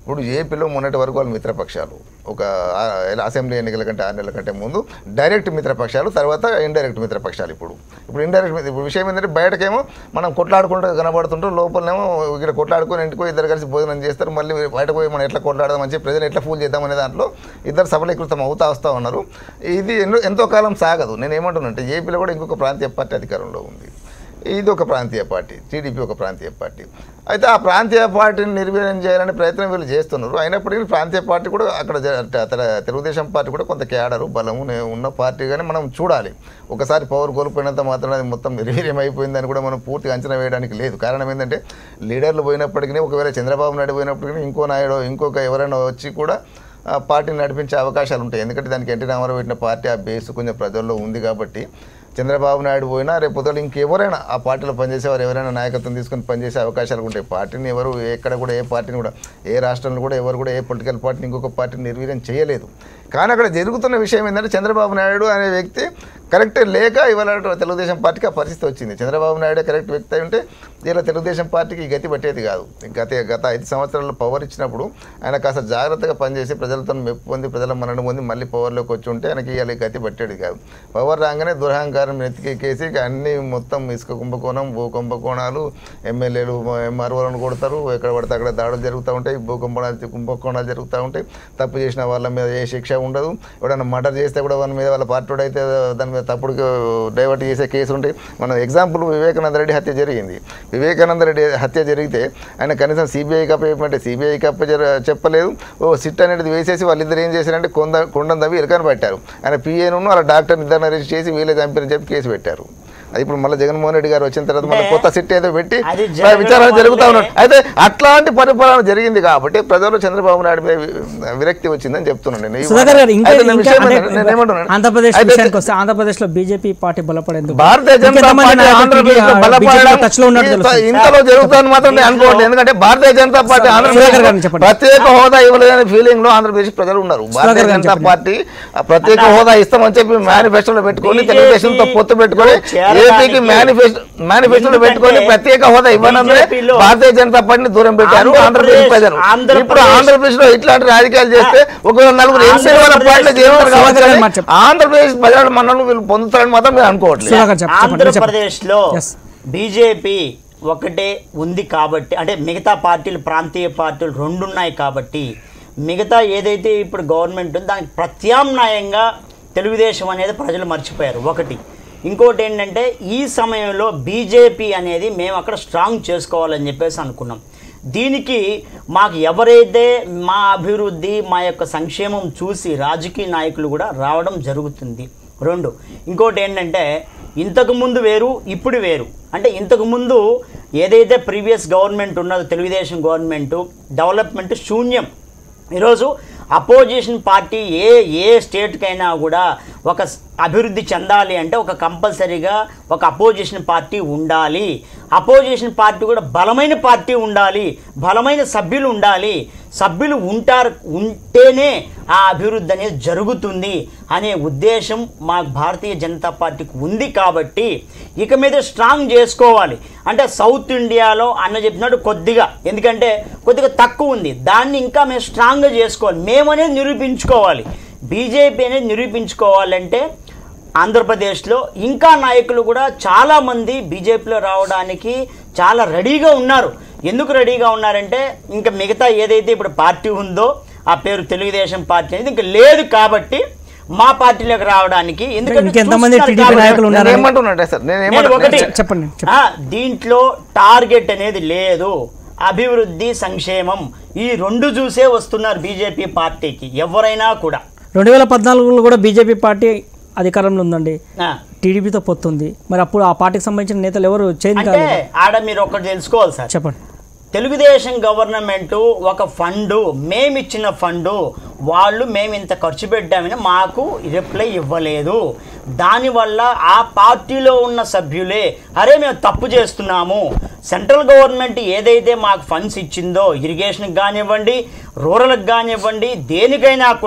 ఇప్పుడు ఏపీలో మొన్నటి వరకు వాళ్ళు మిత్రపక్షాలు ఒక ఆ, అసెంబ్లీ ఎన్నికల కంటే ఆరు నెలల కంటే ముందు డైరెక్ట్ మిత్రపక్షాలు తర్వాత ఇండైరెక్ట్ మిత్రపక్షాలు ఇప్పుడు ఇప్పుడు ఇండైరెక్ట్ ఇప్పుడు విషయం ఏంటంటే బయటకేమో మనం కొట్లాడుకుంటూ కనబడుతుంటాం లోపలనేమో ఇక్కడ కొట్లాడుకొని ఇంటికి ఇద్దరు కలిసి భోజనం చేస్తారు మళ్ళీ బయట పోయి మనం ఎట్లా కొట్లాడదాం అని చెప్పి ప్రజలు ఎట్లా ఫూల్ చేద్దామనే దాంట్లో ఇద్దరు సఫలీకృతం అవుతా వస్తూ ఉన్నారు ఇది ఎన్నో ఎంతో కాలం సాగదు నేను ఏమంటున్నానంటే ఏపీలో కూడా ఇంకొక ప్రాంతీయ పార్టీ అధికారంలో ఉంది ఇది ఒక ప్రాంతీయ పార్టీ టీడీపీ ఒక ప్రాంతీయ పార్టీ అయితే ఆ ప్రాంతీయ పార్టీని నిర్వీర్యం చేయాలనే ప్రయత్నం వీళ్ళు చేస్తున్నారు అయినప్పటికీ ప్రాంతీయ పార్టీ కూడా అక్కడ జ- తె- తెలుగుదేశం పార్టీ కూడా కొంత కేడరు బలము నే- ఉన్న పార్టీగానే మనం చూడాలి ఒకసారి పవర్ కోల్పోయినంత మాత్రం అది మొత్తం నిర్వీర్యం అయిపోయిందని కూడా మనం పూర్తిగా అంచనా వేయడానికి లేదు కారణం ఏంటంటే లీడర్లు పోయినప్పటికీ ఒకవేళ చంద్రబాబు నాయుడు పోయినప్పటికీ ఇంకో నాయుడు ఇంకొక ఎవరైనా వచ్చి కూడా ఆ పార్టీని నడిపించే అవకాశాలు ఉంటాయి ఎందుకంటే దానికి ఎన్టీ రామారావు పెట్టిన పార్టీ ఆ బేస్ కొంచెం ప్రజల్లో ఉంది కాబట్టి చంద్రబాబు నాయుడు పోయినా రేపు పొద్దున ఇంకెవరైనా ఆ పార్టీలో పనిచేసేవారు ఎవరైనా నాయకత్వం తీసుకొని పనిచేసే అవకాశాలు ఉంటాయి పార్టీని ఎవరు ఎక్కడ కూడా ఏ పార్టీని కూడా ఏ రాష్ట్రంలో కూడా ఎవరు కూడా ఏ పొలిటికల్ పార్టీని ఇంకొక పార్టీని నిర్వీర్యం చేయలేదు కానీ అక్కడ జరుగుతున్న విషయం ఏంటంటే చంద్రబాబు నాయుడు అనే వ్యక్తి కరెక్ట్ లేక ఇవాళ తెలుగుదేశం పార్టీకి ఆ పరిస్థితి వచ్చింది చంద్రబాబు నాయుడే కరెక్ట్ వ్యక్తి అయి ఉంటే ఇలా తెలుగుదేశం పార్టీకి ఈ గతి పట్టేది కాదు గత గత ఐదు సంవత్సరాల్లో పవర్ ఇచ్చినప్పుడు ఆయన కాస్త జాగ్రత్తగా పనిచేసి ప్రజలతో మెప్పు పొంది ప్రజల మనను పొంది మళ్ళీ పవర్లోకి వచ్చి ఉంటే ఆయనకి ఇవాళ ఈ గతి పట్టేది కాదు పవర్ రాగానే దురహంకారం ఎత్తికెక్కేసి ఇక అన్ని మొత్తం ఇసుక కుంభకోణం భూ కుంభకోణాలు ఎమ్మెల్యేలు ఎంఆర్ఓలను కొడతారు ఎక్కడ పడితే అక్కడ దాడులు జరుగుతూ ఉంటాయి భూ కుంభకోణాలు కుంభకోణాలు జరుగుతూ ఉంటాయి తప్పు చేసిన వాళ్ళ మీద ఏ శిక్ష ఉండదు ఎవడైనా మర్డర్ చేస్తే కూడా వాళ్ళ మీద వాళ్ళ పార్టీ అయితే దాని మీద తప్పుడు డైవర్ట్ చేసే కేసు ఉంటాయి మన ఎగ్జాంపుల్ వివేకానంద రెడ్డి హత్య జరిగింది వివేకానంద రెడ్డి హత్య జరిగితే ఆయన కనీసం సిబిఐకి అప్పయ్యమంటే సిబిఐకి అప్ప జర- చెప్పలేదు ఓ సిట్ అనేది వేసేసి వాళ్ళిద్దరు ఏం చేశారంటే కొంద కొండం తవ్వి ఎలుకని పట్టారు ఆయన పిఏను వాళ్ళ డాక్టర్ ఇద్దరిని అరెస్ట్ చేసి వీళ్ళే చంపారని చెప్పి కేసు పెట్టారు అది ఇప్పుడు మళ్ళీ జగన్మోహన్ రెడ్డి గారు వచ్చిన తర్వాత మళ్ళీ అంటే కొత్త సిట్ ఏదో పెట్టి అది విచారణ జరగడం జరుగుతూ వల్లే- ఉన్నాయి అయితే అట్లాంటి పరిపాలన జరిగింది కాబట్టి ప్రజలు చంద్రబాబు నాయుడు మీద వి- విరక్తి వచ్చిందని చెప్తున్నాను నేను. ఈ సుధాకర్ గారు ఇంకా అయితే నేను ఇంకా విషయం అంటే ఏంటంటే నేను ఏమంటున్నాను? ఆంధ్రప్రదేశ్ అయితే విషయానికి వస్తే ఆంధ్రప్రదేశ్ లో బీజేపీ పార్టీ బలపడేందుకు భారతీయ జనతా ఇంకెంతమంది పార్టీ నాయకులు ఆంధ్రప్రదేశ్ లో BJP బలపడడం టచ్ లో ఉన్నట్టు ఇంత- తెలుస్తుంది ఇంతలో జరుగుతుందని మాత్రం నేను అనుకోవట్లేదు ఎందుకంటే భారతీయ జనతా పార్టీ ఆంధ్రప్రదేశ్ సుధాకర్ గారిని చెప్పండి. ప్రత్యేక హోదా ఇవ్వలేదనే ఫీలింగ్ లో ఆంధ్రప్రదేశ్ ప్రజలు ఉన్నారు భారతీయ గారిని జనతా చెప్పండి. పార్టీ ఆ ప్రత్యేక హోదా ఇస్తామని చెప్పి మేనిఫెస్టోలో పెట్టుకొని BJP తెలుగుదేశంతో పొత్తు పెట్టుకొని చేరడానికి ఏపీకి మేనిఫెస్టో మేనిఫెస్టోలో పెట్టుకొని ఎందుకంటే ప్రత్యేక హోదా ఇవ్వనందునే BJP లో భారతీయ జనతా పార్టీని దూరం పెట్టారు ఆంధ్రప్రదేశ్- ఆంధ్రప్రదేశ్ ప్రజలు ఆంధ్రప్రదేశ్- ఇప్పుడు ఆంధ్రప్రదేశ్ లో ఇట్లాంటి రాజకీయాలు చేస్తే ఒకవేళ నలుగురు ఎంపీల వాళ్ళ పార్టీలో చేరుతారు సుధాకర్ గారు మాట కాబట్టి చెప్పండి. ఆంధ్రప్రదేశ్ ప్రజల మన్నను వీళ్ళు పొందుతారని మాత్రం మీరు అనుకోవట్లేదు సుధాకర్ చెప్ప- చెప్పండి మీరు చెప్పండి. ఆంధ్రప్రదేశ్లో Yes. బీజేపీ ఒకటే ఉంది కాబట్టి అంటే మిగతా పార్టీలు ప్రాంతీయ పార్టీలు రెండు ఉన్నాయి కాబట్టి మిగతా ఏదైతే ఇప్పుడు గవర్నమెంట్ ఉందో దానికి ప్రత్యామ్నాయంగా తెలుగుదేశం అనేది ప్రజలు మర్చిపోయారు ఒకటి ఇంకోటి ఏంటంటే ఈ సమయంలో బీజేపీ అనేది మేము అక్కడ స్ట్రాంగ్ చేసుకోవాలని చెప్పేసి అనుకున్నాం దీనికి మాకు ఎవరైతే మా అభివృద్ధి మా యొక్క సంక్షేమం చూసి రాజకీయ నాయకులు కూడా రావడం జరుగుతుంది రెండు ఇంకోటి ఏంటంటే ఇంతకు ముందు వేరు ఇప్పుడు వేరు అంటే ఇంతకు ముందు ఏదైతే ప్రీవియస్ గవర్నమెంట్ ఉన్నదో తెలుగుదేశం గవర్నమెంట్ డెవలప్మెంట్ శూన్యం ఈరోజు అపోజిషన్ పార్టీ ఏ ఏ స్టేట్కైనా కూడా ఒక స్- అభివృద్ధి చెందాలి అంటే ఒక కంపల్సరీగా ఒక అపోజిషన్ పార్టీ ఉండాలి అపోజిషన్ పార్టీ కూడా బలమైన పార్టీ ఉండాలి బలమైన సభ్యులు ఉండాలి సభ్యులు ఉంటారు ఉంటేనే ఆ అభివృద్ధి అనేది జరుగుతుంది అనే ఉద్దేశం మా భారతీయ జనతా పార్టీకి ఉంది కాబట్టి ఇక మీద స్ట్రాంగ్ చేసుకోవాలి అంటే సౌత్ ఇండియాలో అన్న చెప్పినట్టు కొద్దిగా ఎందుకంటే కొద్దిగా తక్కువ ఉంది దాన్ని ఇంకా మేము స్ట్రాంగ్గా చేసుకోవాలి మేమనేది నిరూపించుకోవాలి బీజేపీ అనేది నిరూపించుకోవాలంటే ఆంధ్రప్రదేశ్లో ఇంకా నాయకులు కూడా చాలామంది బీజేపీలో రావడానికి చాలా రెడీగా ఉన్నారు ఎందుకు రెడీగా ఉన్నారంటే ఇంకా మిగతా ఏదైతే ఇప్పుడు పార్టీ ఉందో ఆ పేరు తెలుగుదేశం పార్టీ అనేది ఇంకా లేదు కాబట్టి మా పార్టీలోకి రావడానికి ఎందుకంటే ఇంకెంతమంది చూస్తున్నారు టీడీపీ కాబట్టి. నాయకులు నేను ఉన్నారని ఏమంటున్నాడే సార్ నేను నేను ఒకటి ఏమంటున్నా చెప్పండి, చెప్పండి. ఆ, దీంట్లో టార్గెట్ అనేది లేదు అభివృద్ధి సంక్షేమం ఈ రెండు చూసే వస్తున్నారు బీజేపీ పార్టీకి ఎవరైనా కూడా రెండు వేల పద్నాలుగులో కూడా బీజేపీ పార్టీ అధికారంలో ఉందండి ఆ, టీడీపీతో పొత్తుంది మరి అప్పుడు ఆ పార్టీకి సంబంధించిన నేతలు ఎవరు చేంజ్ అంటే కాలేదు ఆడ మీరు ఒకటి తెలుసుకోవాలి సార్ చెప్పండి తెలుగుదేశం గవర్నమెంట్ ఒక ఫండు మేమిచ్చిన ఫండు వాళ్ళు మేము ఇంత ఖర్చు పెట్టామని మాకు రిప్లై ఇవ్వలేదు దానివల్ల ఆ పార్టీలో ఉన్న సభ్యులే అరే మేము తప్పు చేస్తున్నాము సెంట్రల్ గవర్నమెంట్ ఏదైతే మాకు ఫండ్స్ ఇచ్చిందో ఇరిగేషన్కి కానివ్వండి రూరల్కి కానివ్వండి దేనికైనా కూడా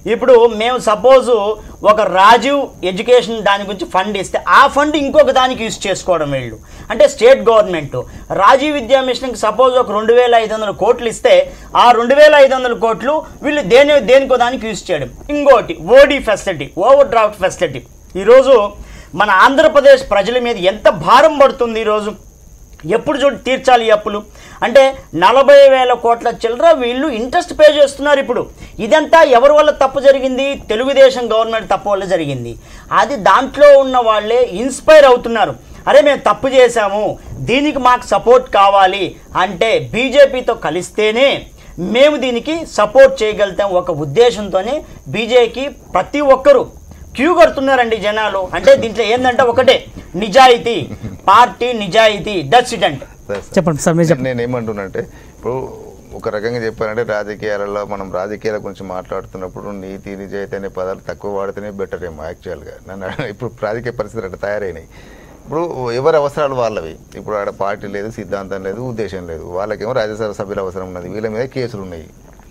ఇప్పుడు మేము సపోజు ఒక రాజీవ్ ఎడ్యుకేషన్ దాని గురించి ఫండ్ ఇస్తే ఆ ఫండ్ ఇంకొక దానికి యూజ్ చేసుకోవడం వీళ్ళు అంటే స్టేట్ గవర్నమెంట్ రాజీవ్ విద్యా మిషన్కి సపోజ్ ఒక రెండు వేల ఐదు వందల కోట్లు ఇస్తే ఆ రెండు వేల ఐదు వందల కోట్లు వీళ్ళు దేని దేనికో దానికి యూజ్ చేయడం ఇంకోటి OD facility overdraft facility ఈరోజు మన ఆంధ్రప్రదేశ్ ప్రజల మీద ఎంత భారం పడుతుంది ఈరోజు ఎప్పుడు చూడు తీర్చాలి ఈ అప్పులు అంటే నలభై వేల కోట్ల చిల్లర వీళ్ళు ఇంట్రెస్ట్ పే చేస్తున్నారు ఇప్పుడు ఇదంతా ఎవరి వల్ల తప్పు జరిగింది తెలుగుదేశం గవర్నమెంట్ తప్పు వల్ల జరిగింది అది దాంట్లో ఉన్న వాళ్ళే ఇన్స్పైర్ అవుతున్నారు అరే మేము తప్పు చేశాము దీనికి మాకు సపోర్ట్ కావాలి అంటే బీజేపీతో కలిస్తేనే మేము దీనికి సపోర్ట్ చేయగలుగుతాం ఒక ఉద్దేశంతోనే బీజేపీ ప్రతి ఒక్కరూ క్యూ కడుతున్నారండి జనాలు అంటే దీంట్లో ఏంటంటే ఒకటే నిజాయితీ పార్టీ నిజాయితీ దట్స్ ఇట్ అంటే సార్, సార్. చెప్పండి సార్ మీరు చెప్పండి నేను ఏమంటున్నానంటే ఇప్పుడు ఒక రకంగా చెప్పాలంటే రాజకీయాలలో మనం రాజకీయాల గురించి మాట్లాడుతున్నప్పుడు నీతి నిజాయితీ అనే పదాలు తక్కువ వాడితేనే బెటర్ ఏమో యాక్చువల్గా నన్ను అడ- ఇప్పుడు రాజకీయ పరిస్థితులు అట్లా తయారైనాయి ఇప్పుడు ఎవరి అవసరాలు వాళ్ళవి ఇప్పుడు ఆడ పార్టీ లేదు సిద్ధాంతం లేదు ఉద్దేశం లేదు వాళ్ళకేమో రాజ్యసభ సభ్యుల అవసరం ఉన్నది వీళ్ళ మీద కేసులు ఉన్నాయి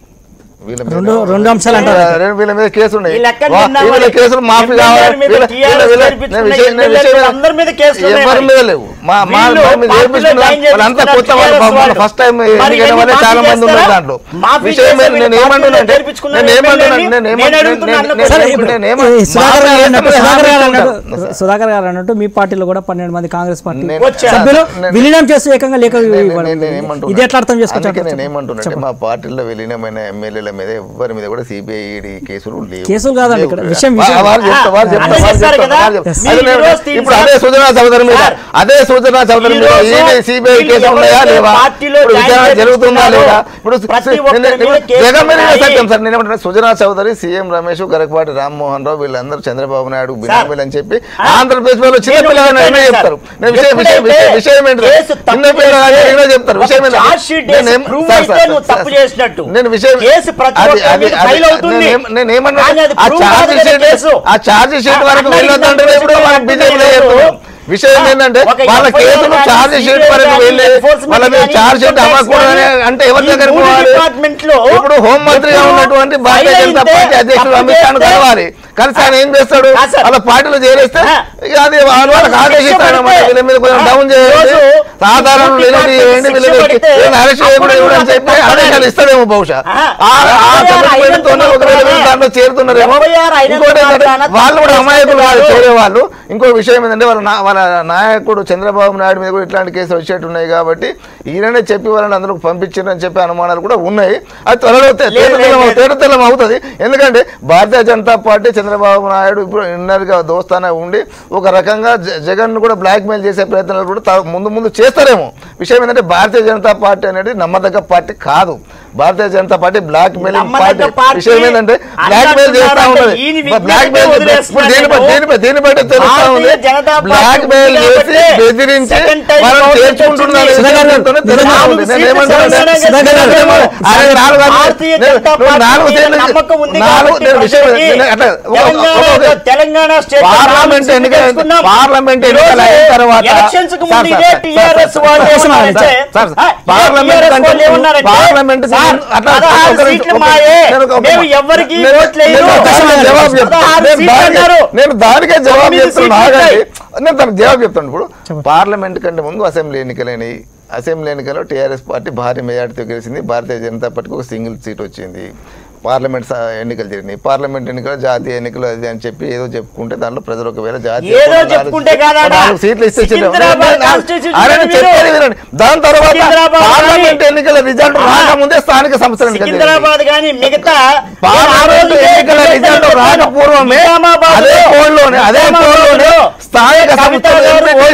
వీళ్ళ మీద రెండు- రెండు అంశాలు అంటారు. రెండు వీళ్ళ మీద కేసులు ఉన్నాయి ఈ లెక్కన వా- నిన్న వీళ్ళ మరి కేసులు మాఫీ ఎమ్మెల్యేల కావాలి మీద వీళ్ళ- TRS వీళ్ళ- వీళ్ళ- చేర్పించుకున్న నేను విషయం- నేను ఎమ్మెల్యేల విషయం- మీద అందరి మీద కేసులు ఉన్నాయి ఎవరి మరి. మీద లేవు మా మా వీళ్ళు మా- మీరు పార్టీలో చేర్పించుకున్న జాయిన్ వాళ్ళంతా చేసుకున్న కొత్త వాళ్ళు TRS వాళ్ళు. ఫస్ట్ టైం మరి ఎన్నికైన ఇవన్నీ వాళ్ళే చాలా మాఫీ మంది ఉన్నారు చేస్తారా? దాంట్లో మాఫీ విషయం చేస్తే ఏంటి? నేను వీళ్ళు ఏమంటున్నానంటే పార్టీలో చేర్పించుకున్న నేను ఏమంటున్నాను ఎమ్మెల్యేని నేను నేను ఏమంటున్నాను అడుగుతున్నాను నేను- అన్న సరే నేను- ఇప్పుడు నేను ఈ ఏమంటున్నాను సుధాకర్ గారు అన్నట్టు సుధాకర్ గారు అన్నట్టు సార్. సుధాకర్ గారు అన్నట్టు మీ పార్టీలో కూడా పన్నెండు మంది కాంగ్రెస్ పార్టీ నేను- వచ్చారు. సభ్యులు నేను- విలీనం చేస్తూ ఏకంగా లేఖ నేను- ఇవ్వడం. నేను- నేను ఏమంటున్నా- ఇది ఎట్లా అర్థం అందుకే చేసుకోవచ్చు నేను ఏమంటున్నానంటే మా పార్టీలో విలీనమైన ఎమ్మెల్యేల మీద ఎవరి మీద కూడా సిబిఐ ఈడీ కేసులు లేవు కేసులు కాదండి ఇక్కడ లేవు. విషయం- వా- విషయం. వారు చెప్తారు, వారు ఆ, చెప్తారు, అదే వారు చెప్పారు చెప్తారు, కదా? వారు చెప్తారు. మీరు అది నేను- ఈరోజు ఇప్పుడు అదే సుజనా చౌదరి మీద సార్, అదే సుజనా చౌదరి మీద ఈరోజు ఈడీ సిబిఐ వీళ్ళు కేసు ఉన్నాయా ఎవరైతే లేవా పార్టీలో ఇప్పుడు జాయిన్ విచారణ జరుగుతుందా చేస్తున్నారో లేదా ఇప్పుడు ప్రతి నేను- ఒక్కరి నేను- మీద కేసులు జగన్ మీద ఉన్నాయి. సత్యం సార్ నేను ఏమంటున్నా సుజనా చౌదరి సీఎం రమేష్ గరకపాటి రామ్మోహన్ రావు వీళ్ళందరూ చంద్రబాబు నాయుడు బినామీలు అని చెప్పి ఆ, ఆంధ్రప్రదేశ్ లో చిన్న నేను పిల్లలు చెప్పాను ఏమే సార్. చెప్తారు నేను విషయం విషయం ఎప్పుడైతే విషయం- విషయం ఏంటి కేసు తప్పు చిన్న పిల్లలు చేస్తే ఏమైనా చెప్తారు విషయం ఒక ఏంటి? charge sheet నేను వేసి ఏం- prove సార్, అయితే సార్, నువ్వు సార్, తప్పు సార్, చేసినట్టు. నేను విషయం కేసు ప్రతి అది- ఒక్కరి అది- మీద అది- ఫైల్ అవుతుంది. నేను ఏం- నేను ఏమన్నా కానీ అది ఆ prove ఛార్జ్ కాదు కదా షీట్ కేసు. ఆ ఛార్జ్ షీట్ వరకు అట్లా వెళ్ళొద్దంటే ఇంత ఇప్పుడు మన కేసు బీజేపీలో లేదు. చెప్తున్నాం విషయం ఆ, ఏంటంటే ఒక వాళ్ళ FIR కేసులు కానీ, ఛార్జ్ షీట్ CBI వరకు కానీ, వెళ్ళి enforcement వాళ్ళ మీద కానీ, ఛార్జ్ షీట్ income tax అమ్మకూడదని కానీ, అంటే ఎవరి ఈ దగ్గరికి మూడు పోవాలి డిపార్ట్మెంట్లో ఇప్పుడు హోంమంత్రిగా ఎప్పుడు ఉన్నటువంటి భారతీయ ఫైల్ జనతా అయితే పార్టీ అధ్యక్షుడు తప్పు అమిత్ షాను చేస్తే- కలవాలి కలిసి ఆయన ఏం చేస్తాడు ఆ, సార్. వాళ్ళ పార్టీలో చేరేస్తే ఆ. ఇక అది వాళ్ళ వాళ్ళకి ఆదేశిస్తాడు అన్నమాట శిక్ష వీళ్ళ మీద కొంచెం పడితే, డౌన్ చేయండి ఈరోజు సాధారణ ఈ లేనిది శిక్ష ఏంటి వీళ్ళని పడితే, వీళ్ళని అరెస్ట్ చేయకుండా అప్పుడు ఇవ్వడం కూడా చెప్పి తప్పదు. ఆదేశాలు ఇస్తాడేమో బహుశా ఆహా. ఆ ఆ FIR కమిట్మెంట్ తోనే ఒకవేళ వీళ్ళు అయినంత దాంట్లో చేరుతున్నారేమో FIR అయినంత ఇంకోటి ఏంటంటే మాత్రాన వాళ్ళు కూడా తప్పు అమాయకులు కాదు చేస్తున్నారు. చేరే వాళ్ళు ఇంకో విషయం ఏంటంటే వాళ్ళ నా- వాళ్ళ నాయకుడు చంద్రబాబు నాయుడు మీద కూడా ఇట్లాంటి కేసులు వచ్చేట్టు ఉన్నాయి కాబట్టి ఈయననే చెప్పి వాళ్ళని అందరూ పంపించారని చెప్పి అనుమానాలు కూడా ఉన్నాయి అది త్వరలో తే- లేదు, తేటతెల్లం లేదు. తేటతెల్లం అవుతుంది ఎందుకంటే భారతీయ జనతా పార్టీ చంద్రబాబు నాయుడు ఇప్పుడు ఇన్నర్గా దోస్తానే ఉండి ఒక రకంగా జ- జగన్ కూడా బ్లాక్ మెయిల్ చేసే ప్రయత్నాలు కూడా తా- ముందు ముందు చేస్తారేమో విషయం ఏంటంటే భారతీయ జనతా పార్టీ అనేది నమ్మదగ్గ పార్టీ కాదు Bharatiya Janata party blackmailing నమ్మదగ్గ పార్టీ పార్టీ విషయం ఏంటంటే బ్లాక్ మెయిల్ చేస్తా అన్నట్టున్నారంటే ఉన్నది ఈయన బ్లాక్ విజ్ఞతకే మెయిల్ వదిలేస్తున్నాను దీని బట్టి నేను. దీని బట్టి దీన్ని బట్టి తెలుస్తా ఉంది Bharatiya Janata party blackmail ఉంది చేసి కాబట్టే బెదిరించి second time వాళ్ళని vote చేర్చుకుంటున్నారు వచ్చింది. సుధాకర్ గారు, తెలుస్తా నాలుగు ఉంది. నేను సీట్లు ఏమంటున్నానంటే- తెలంగాణకి సుధాకర్ గారు, ఇస్తున్నారు. ఆయన నాలుగు వందలు- భారతీయ నేను- జనతా నువ్వు నాలుగు పార్టీ సీట్లు నమ్మకం ఉంది నాలుగు కాబట్టి నేను విషయం ప్రజలకి నేను అట్లా ఒక- ఒక- ఒక- తెలంగాణ ఒక- తెలంగాణ స్టేట్ పార్లమెంట్ ఎన్నికల పార్లమెంట్ ఎన్నికలు అయిన తర్వాత ఎలక్షన్స్ కు సార్, ముందు సార్, ఇదే సార్, టీఆర్ఎస్ సార్, వాళ్ళు సార్, ఏమన్నారంటే సార్, సార్, ఆ, పార్లమెంట్ TRS కంటే వాళ్ళు ఏమన్నారంటే, పార్లమెంట్ కి సార్, ముందు అట్లా పదహారు ఒక నిమిషం, సీట్లు ఒక- మాయే నేను ఒక- మేము ఎవరికి నేను- ఓట్లు వేయరు. నేను దానికే జవాబు చెప్తాను. పదహారు నేను సీట్లు దానికే- అన్నారు. నేను దానికే జవాబు తొమ్మిది చెప్తున్నా సీట్లు ఆగండి. ఉన్నాయి. నేను తనకు జవాబు చెప్తాను ఇప్పుడు పార్లమెంట్ కంటే ముందు అసెంబ్లీ ఎన్నికలైనవి అసెంబ్లీ ఎన్నికల్లో టీఆర్ఎస్ పార్టీ భారీ మెజార్టీతో గెలిచింది భారతీయ జనతా పార్టీకి ఒక సింగిల్ సీట్ వచ్చింది పార్లమెంట్ స- ఎన్నికలు జరిగినాయి పార్లమెంట్ ఎన్నికలు జాతీయ ఎన్నికలు అది అని చెప్పి ఏదో చెప్పుకుంటే దాంట్లో ప్రజలు ఒకవేళ జాతీయ ఏదో నాలుగు- చెప్పుకుంటే కాదా? నాలుగు సీట్లు ఇస్తే చెల్లి- సికింద్రాబాద్ నేను- నేను- కాన్స్టిట్యూషన్ అరే నేను మీరు- చెప్పేది వినండి. దాని తర్వాత సికింద్రాబాద్ పార్లమెంట్ కానీ- ఎన్నికల రిజల్ట్ ఆ. రాకముందే స్థానిక సంస్థల ఎన్నికలు జరిగాయి. సికింద్రాబాద్ కానీ మిగతా పార్లమెంట్ ఎన్నికల రిజల్ట్ రాకపూర్వమే అదే పోల్లోనే అదే పోల్లోనే స్థానిక సంస్థల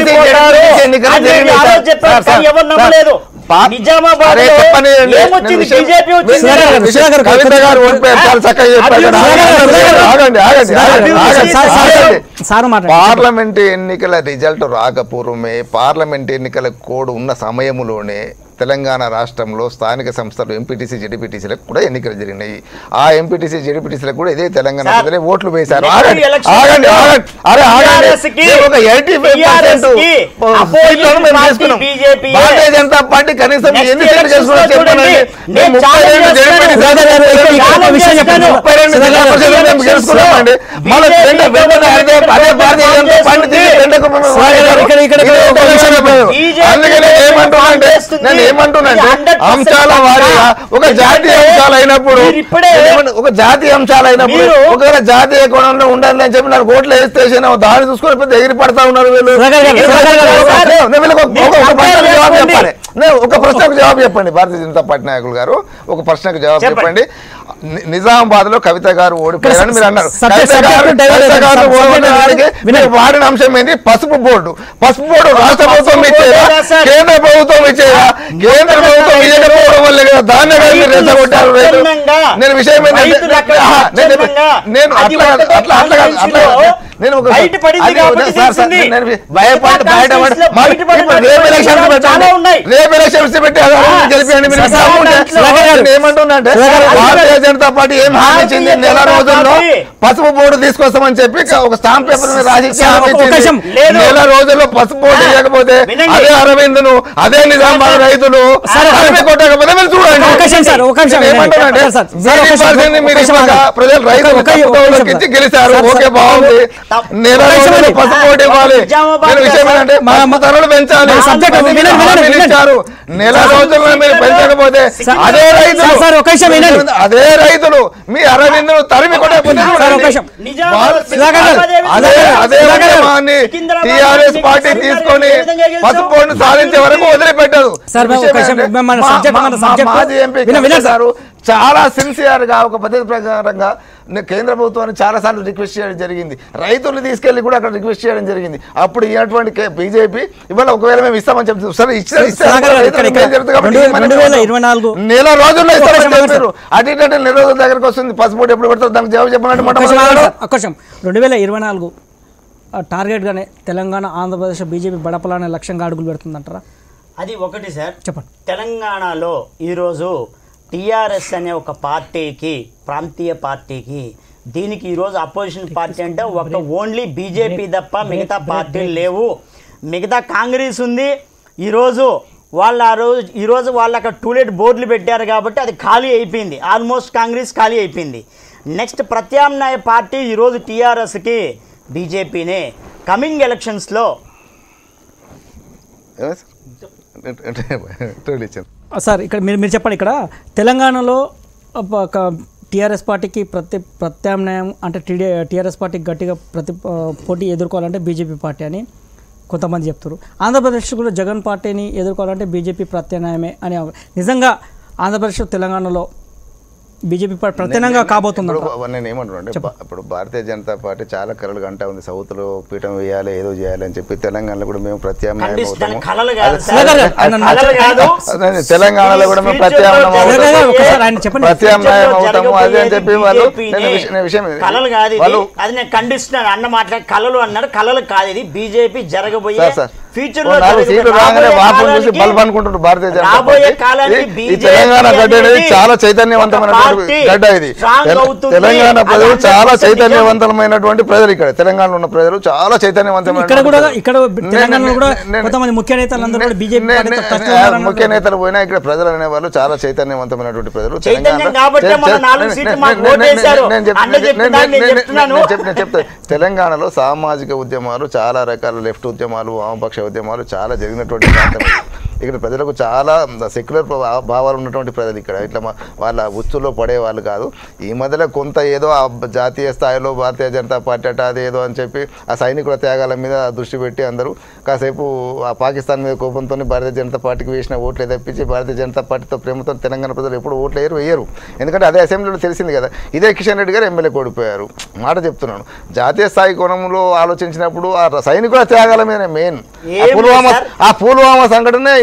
ఎన్నికలు జరిగినాయి సార్. సార్, ఎవరు సార్, నమ్మలేదు పా- నిజామాబాద్ అరే చెప్పనీయండి. ఏమొచ్చింది నేను విషయం- బీజేపీ వచ్చింది సుధాకర్ గారు, సుధాకర్ గారు, కవిత గారు ఓడిపోయారు చాలా చక్కగా చెప్పారు కదా. అభివృద్ధి ఆగండి, ఆగండి, ఆగండి, ఆగండి, ఆగండి, సార్, సార్, ఆగండి. సార్ మాట్లాడండి. పార్లమెంట్ ఎన్నికల రిజల్ట్ రాకపూర్వమే పార్లమెంట్ ఎన్నికల కోడ్ ఉన్న సమయంలోనే తెలంగాణ రాష్ట్రంలో స్థానిక సంస్థలు ఎంపీటీసీ జెడ్పీటీసీలకు కూడా ఎన్నికలు జరిగినాయి ఆ ఎంపీటీసీ జెడ్పీటీసీలకు కూడా ఇదే తెలంగాణ సార్, ప్రజలే ఓట్లు వేశారు నెక్స్ట్ ఆగండి ఎలక్షన్ ఆగండి ఆగండి అరే ఆగండి TRS కి, మేము ఒక ఎయిటీ ఫైవ్ TRS కి opposition party BJP యే. భారతీయ జనతా పార్టీ కనీసం Next ఎన్ని సీట్లు elections లో చేసుకున్నా చెప్పండి చూడండి. మేము నేను ముప్పై challenge రెండు చేస్తాను. జెడ్పీటీసీ రాజా గారు, ఇక్కడ- ఇక్కడ ఒక విషయం చెప్పండి. ముప్పై రెండు రాజా గారు, జెడ్పీటీసీ మేము గెలుచుకున్నామండి మళ్ళీ వెంట- వెంటనే అదే అదే భారతీయ జనతా పార్టీ తీసి వెంటకు మేము రాజా గారు, ఇక్కడ- ఇక్కడ- ఇక్కడ ఒక విషయం చెప్పండి. అందుకని ఏమంటున్నానంటే నేను ఏమంటున్నానంటే అంశాల వారీగా ఒక జాతీయ అంశాలు అయినప్పుడు మీరు ఇప్పుడే- నేను ఏమంటు- ఒక జాతీయ అంశాలు అయినప్పుడు మీరు- ఒకవేళ జాతీయ కోణంలో ఉండాలి అని చెప్పి నాకు ఓట్లు వేస్తే దాన్ని చూసుకొని పెద్ద ఎగిరి పడతా ఉన్నారు వీళ్ళు రాజా గారు, నేను రాజా గారు, ఒక- సార్, నేను వీళ్ళకి ఒక- ఒక- ఒక మీరు ప్రశ్నకు జవాబు చెప్పండి. చెప్పాలి నేను ఒక ప్రశ్నకు జవాబు చెప్పండి భారతీయ జనతా పార్టీ నాయకులు గారు ఒక ప్రశ్నకు జవాబు చెప్పండి. చెప్పండి ని- నిజామాబాద్ లో కవిత గారు ఓడిపోయారని మీరు అన్నారు సబ్జెక్ట్- కవిత గారు- సబ్జెక్ట్ డైవర్ట్ కవిత గారు సబ్జెక్ట్ ఓడిపోవడానికి డైవర్ట్ మీరు వాడిన అంశం ఏంటి పసుపు బోర్డు పసుపు బోర్డు రాష్ట్ర ప్రభుత్వం ఇచ్చేదా బోర్డు సార్. కేంద్ర ప్రభుత్వం ఇచ్చేదా కేంద్ర ప్రభుత్వం ఇవ్వకపోవడం వల్ల కదా దాన్ని కదా మీరు రైతులు రెచ్చగొట్టారు రైతులు. స్వచ్ఛందంగా, నేను విషయం ఏంటంటే రైతులు అక్కడ ఆహా, నేను చెప్పే- స్వచ్ఛందంగా, నేను అది అట్లా కాదు, ఒకటే అట్లా అట్లా కాదు, అట్లా కాదు. కాన్స్టిట్యూన్సీలో నేను ఒక బయటపడింది అది కాబట్టి సార్, సార్, తెలిసింది. నేను భయపడి మిగతా బయట కాన్స్టిట్యూన్సీలో మరి బయటపడిన ఇప్పుడు రేపు ఎలక్షన్స్ చాలా పెట్టండి ఉన్నాయి. రేపు ఎలక్షన్స్ పెట్టి అది ఆ, గెలిపియండి మీరు సార్, ఇట్లా ఉంటే దాంట్లో- నేను ఏమంటున్నానంటే సార్, గారు, భారతీయ జనతా పార్టీ ఏం హామీ ఇచ్చింది భారతీయ నెల జనతా రోజుల్లో పార్టీ పసుపు బోర్డు తీసుకొస్తామని చెప్పి ఒక స్టాంప్ పేపర్ మీద రాసి ఇచ్చి సార్, హామీ ఒక ఇచ్చింది. నిమిషం. లేదు. నెల రోజుల్లో పసుపు బోర్డు ఆ, ఇవ్వకపోతే వినండి. అదే అరవింద్ ను అదే నిజామాబాద్ రైతులు సార్, తరిమి కొట్టకపోతే మీరు చూడండి ఒక నిమిషం సార్, ఒక నిమిషం నేను ఏమంటున్నానంటే, సార్, సార్, సార్, ఒక మీరు నిమిషం, ఇవ్వాల్సింది మీరు ఒక నిమిషం ఇవ్వక ఆగండి. ప్రజలు రైతులు ఒక- ఒక- ఒక తప్పుదోవలోకి నిమిషం ఇచ్చి సార్. గెలిచారు సార్, ఓకే సార్, బాగుంది తప్పు- నెల ఒక నిమిషం రోజుల్లో అండి. పసుపు బోర్డు ఇవ్వాలి నిజామాబాద్ నేను విషయం సార్. ఏంటంటే మా- పసుపు ధరలు పెంచాలి మా సబ్జెక్ట్ పది వినండి, వినండి, హామీలు వినండి. ఇచ్చారు నెల రోజుల్లో మీరు పెంచకపోతే సార్, అదే రైతులు సార్, సార్, ఒక నిమిషం వినండి. అదే రైతులు మీ అరవింద్ తరిమి కొట్టకపోతే సార్, ఒక చూడండి. నిమిషం. నిజామాబాద్ సుధాకర్ గారు, అదే అదే సుధాకర్ గారు. ఉద్యమాన్ని సికింద్రాబాద్ టిఆర్ఎస్ మీకు పార్టీ సరిగ్గా తీసుకొని ఏ విధంగా గెలిచావు? పసుపు బోర్డును సాధించే వరకు వదిలిపెట్టదు సార్, మేము విషయం ఒక నిమిషం, ఏంటంటే, మేము మన మా- subject, మా- మన మా subject. మాజీ ఎంపీ వినండి, వినండి కవిత గారు చాలా సిన్సియర్ గా ఒక పద్ధతి ప్రకారంగా నే- కేంద్ర ప్రభుత్వాన్ని చాలా సార్లు రిక్వెస్ట్ చేయడం జరిగింది రైతుల్ని తీసుకెళ్లి కూడా అక్కడ రిక్వెస్ట్ చేయడం జరిగింది అప్పుడు ఇటువంటి బీజేపీ ఇవాళ ఒకవేళ మేము ఇస్తామని చెప్తాం సరే ఇచ్చిన సుధాకర్ గారు, ఇక్కడ- ఇక్కడ రెండు వేల- రెండు వేల ఇరవై నాలుగు నెల రోజుల్లో ఇస్తామని ఒక నిమిషం, చెప్పారు అటు ఇటు అంటే నెల రోజుల దగ్గరకు వస్తుంది పసుపు ఎప్పుడు పెడతారు దానికి జవాబు చెప్పమంటే ఒక్క నిమిషం ఆగండి మొట్టమొదటి సార్, ఒక్క నిమిషం రెండు వేల ఇరవై నాలుగు ఆ, టార్గెట్గానే తెలంగాణ ఆంధ్రప్రదేశ్ బీజేపీ బడపలానే లక్ష్యంగా అడుగులు పెడుతుందంటారా అది ఒకటి సార్ చెప్పండి తెలంగాణలో ఈరోజు టీఆర్ఎస్ అనే ఒక పార్టీకి ప్రాంతీయ పార్టీకి దీనికి ఈరోజు అపోజిషన్ పార్టీ అంటే ఒక ఓన్లీ బీజేపీ తప్ప మిగతా పార్టీలు లేవు మిగతా కాంగ్రెస్ ఉంది ఈరోజు వాళ్ళు ఆ రోజు ఈరోజు వాళ్ళు అక్కడ టూలెట్ బోర్డులు పెట్టారు కాబట్టి అది ఖాళీ అయిపోయింది ఆల్మోస్ట్ కాంగ్రెస్ ఖాళీ అయిపోయింది నెక్స్ట్ ప్రత్యామ్నాయ పార్టీ ఈరోజు టీఆర్ఎస్కి బీజేపీనే కమింగ్ ఎలక్షన్స్లో ఇచ్చాను ఆ, సార్ ఇక్కడ మీరు మీరు చెప్పండి ఇక్కడ తెలంగాణలో టీఆర్ఎస్ పార్టీకి ప్రతి ప్రత్యామ్నాయం అంటే టీడీ టీఆర్ఎస్ పార్టీకి గట్టిగా ప్రతి ఆ, పోటీ ఎదుర్కోవాలంటే బీజేపీ పార్టీ అని కొంతమంది చెప్తారు ఆంధ్రప్రదేశ్ కూడా జగన్ పార్టీని ఎదుర్కోవాలంటే బీజేపీ ప్రత్యామ్నాయమే అని నిజంగా ఆంధ్రప్రదేశ్ తెలంగాణలో బీజేపీ పార్టీ ప్రత్యామ్నాయంగా కాబోతుంది ఇప్పుడు నేను ఏమంటున్నా అంటే బా- ఇప్పుడు భారతీయ జనతా పార్టీ చాలా కలలు గంట ఉంది సౌత్ లో పీఠం వేయాలి ఏదో చేయాలి అని చెప్పి తెలంగాణలో కూడా మేము ప్రత్యామ్నాయం ఖండిస్తాను అవుతాము కళలు కాదు అది- సార్. సుధాకర్ గారు, ఆయన కళలు కాదు అదే తెలంగాణలో కూడా మేము Future లో ప్రత్యామ్నాయం జరగబోయే- సుధాకర్ గారు, అవుతాము ఒకసారి ఆయన చెప్పండి ప్రత్యామ్నాయం Future లో అవుతాము అది అని చెప్పి వాళ్ళు జరగబోయేది నేను విషయం- నేను విషయం ఇది. కళలు కాదు ఇది. వాళ్ళు అది నేను ఖండిస్తున్నాను అన్న మాట్లాడి కళలు అన్నాడు కళలు కాదు ఇది బీజేపీ జరగబోయే సార్, సార్. ఫ్యూచర్ ఓ లో నాలుగు జరగబోయే- సీట్లు రాగానే రాబోయే వాపులు చూసి కాలానికి- బల్బ్ అనుకుంటున్నారు భారతీయ జనతా రాబోయే పార్టీ. కాలానికి ఈ- ఈ బీజేపీ తెలంగాణ గడ్డ అనేది అనేది చాలా చైతన్యవంతమైనటువంటి ఒక పార్టీ గడ్డ ఇది strong తెల- అవుతుంది. తెలంగాణ అది ప్రజలు 100% చాలా నిజం. చైతన్యవంతమైనటువంటి ప్రజలు ఇక్కడ తెలంగాణలో ఉన్న ప్రజలు చాలా చైతన్యవంతమైన ఇక్కడ కూడా ప్రజలు. ఇక్కడ నేను- తెలంగాణలో కూడా నేను- కొంతమంది ముఖ్య నేతలందరూ కూడా బీజేపీ నే- పార్టీతో నే- టచ్లో నే- ఉన్నారన్నారు. ముఖ్య నేతలు పోయినా ఇక్కడ ప్రజలు అనేవాళ్ళు చాలా చైతన్యవంతమైనటువంటి ప్రజలు చైతన్యం తెలంగాణలో- కాబట్టే చే- మన చే- నాలుగు నే- సీట్లు నే- మాకు నే- నే- ఓటేశారు. నేను చెప్- అన్న నేను- చెప్పిన నేను- నేను నేను- చెప్తున్నాను. నేను చెప్- నేను చెప్తా తెలంగాణలో సామాజిక ఉద్యమాలు చాలా రకాల లెఫ్ట్ ఉద్యమాలు వామపక్ష ఉద్యమాలు చాలా జరిగినటువంటి ప్రాంతం ఇది. ఇక్కడ ప్రజలకు చాలా సెక్యులర్ భావాలు ఉన్నటువంటి ప్రజలు ఇక్కడ ఇట్లా మా- వాళ్ళ ఉచ్చులో పడే వాళ్ళు కాదు ఈ మధ్యలో కొంత ఏదో ఆ జాతీయ స్థాయిలో భారతీయ జనతా పార్టీ అట అది ఏదో అని చెప్పి ఆ సైనికుల త్యాగాల మీద దృష్టి పెట్టి అందరూ కాసేపు ఆ పాకిస్తాన్ మీద కోపంతో భారతీయ జనతా పార్టీకి వేసిన ఓట్లు తప్పించి భారతీయ జనతా పార్టీతో ప్రేమతో తెలంగాణ ప్రజలు ఎప్పుడు ఓట్లు వేయరు వేయరు ఎందుకంటే అదే అసెంబ్లీలో తెలిసింది కదా ఇదే కిషన్ రెడ్డి గారు ఎమ్మెల్యే ఓడిపోయారు మాట చెప్తున్నాను జాతీయ స్థాయి కోణంలో ఆలోచించినప్పుడు ఆ సైనికుల త్యాగాల మీద మెయిన్ ఏం పుల్వామా సార్? ఆ పుల్వామా సంఘటన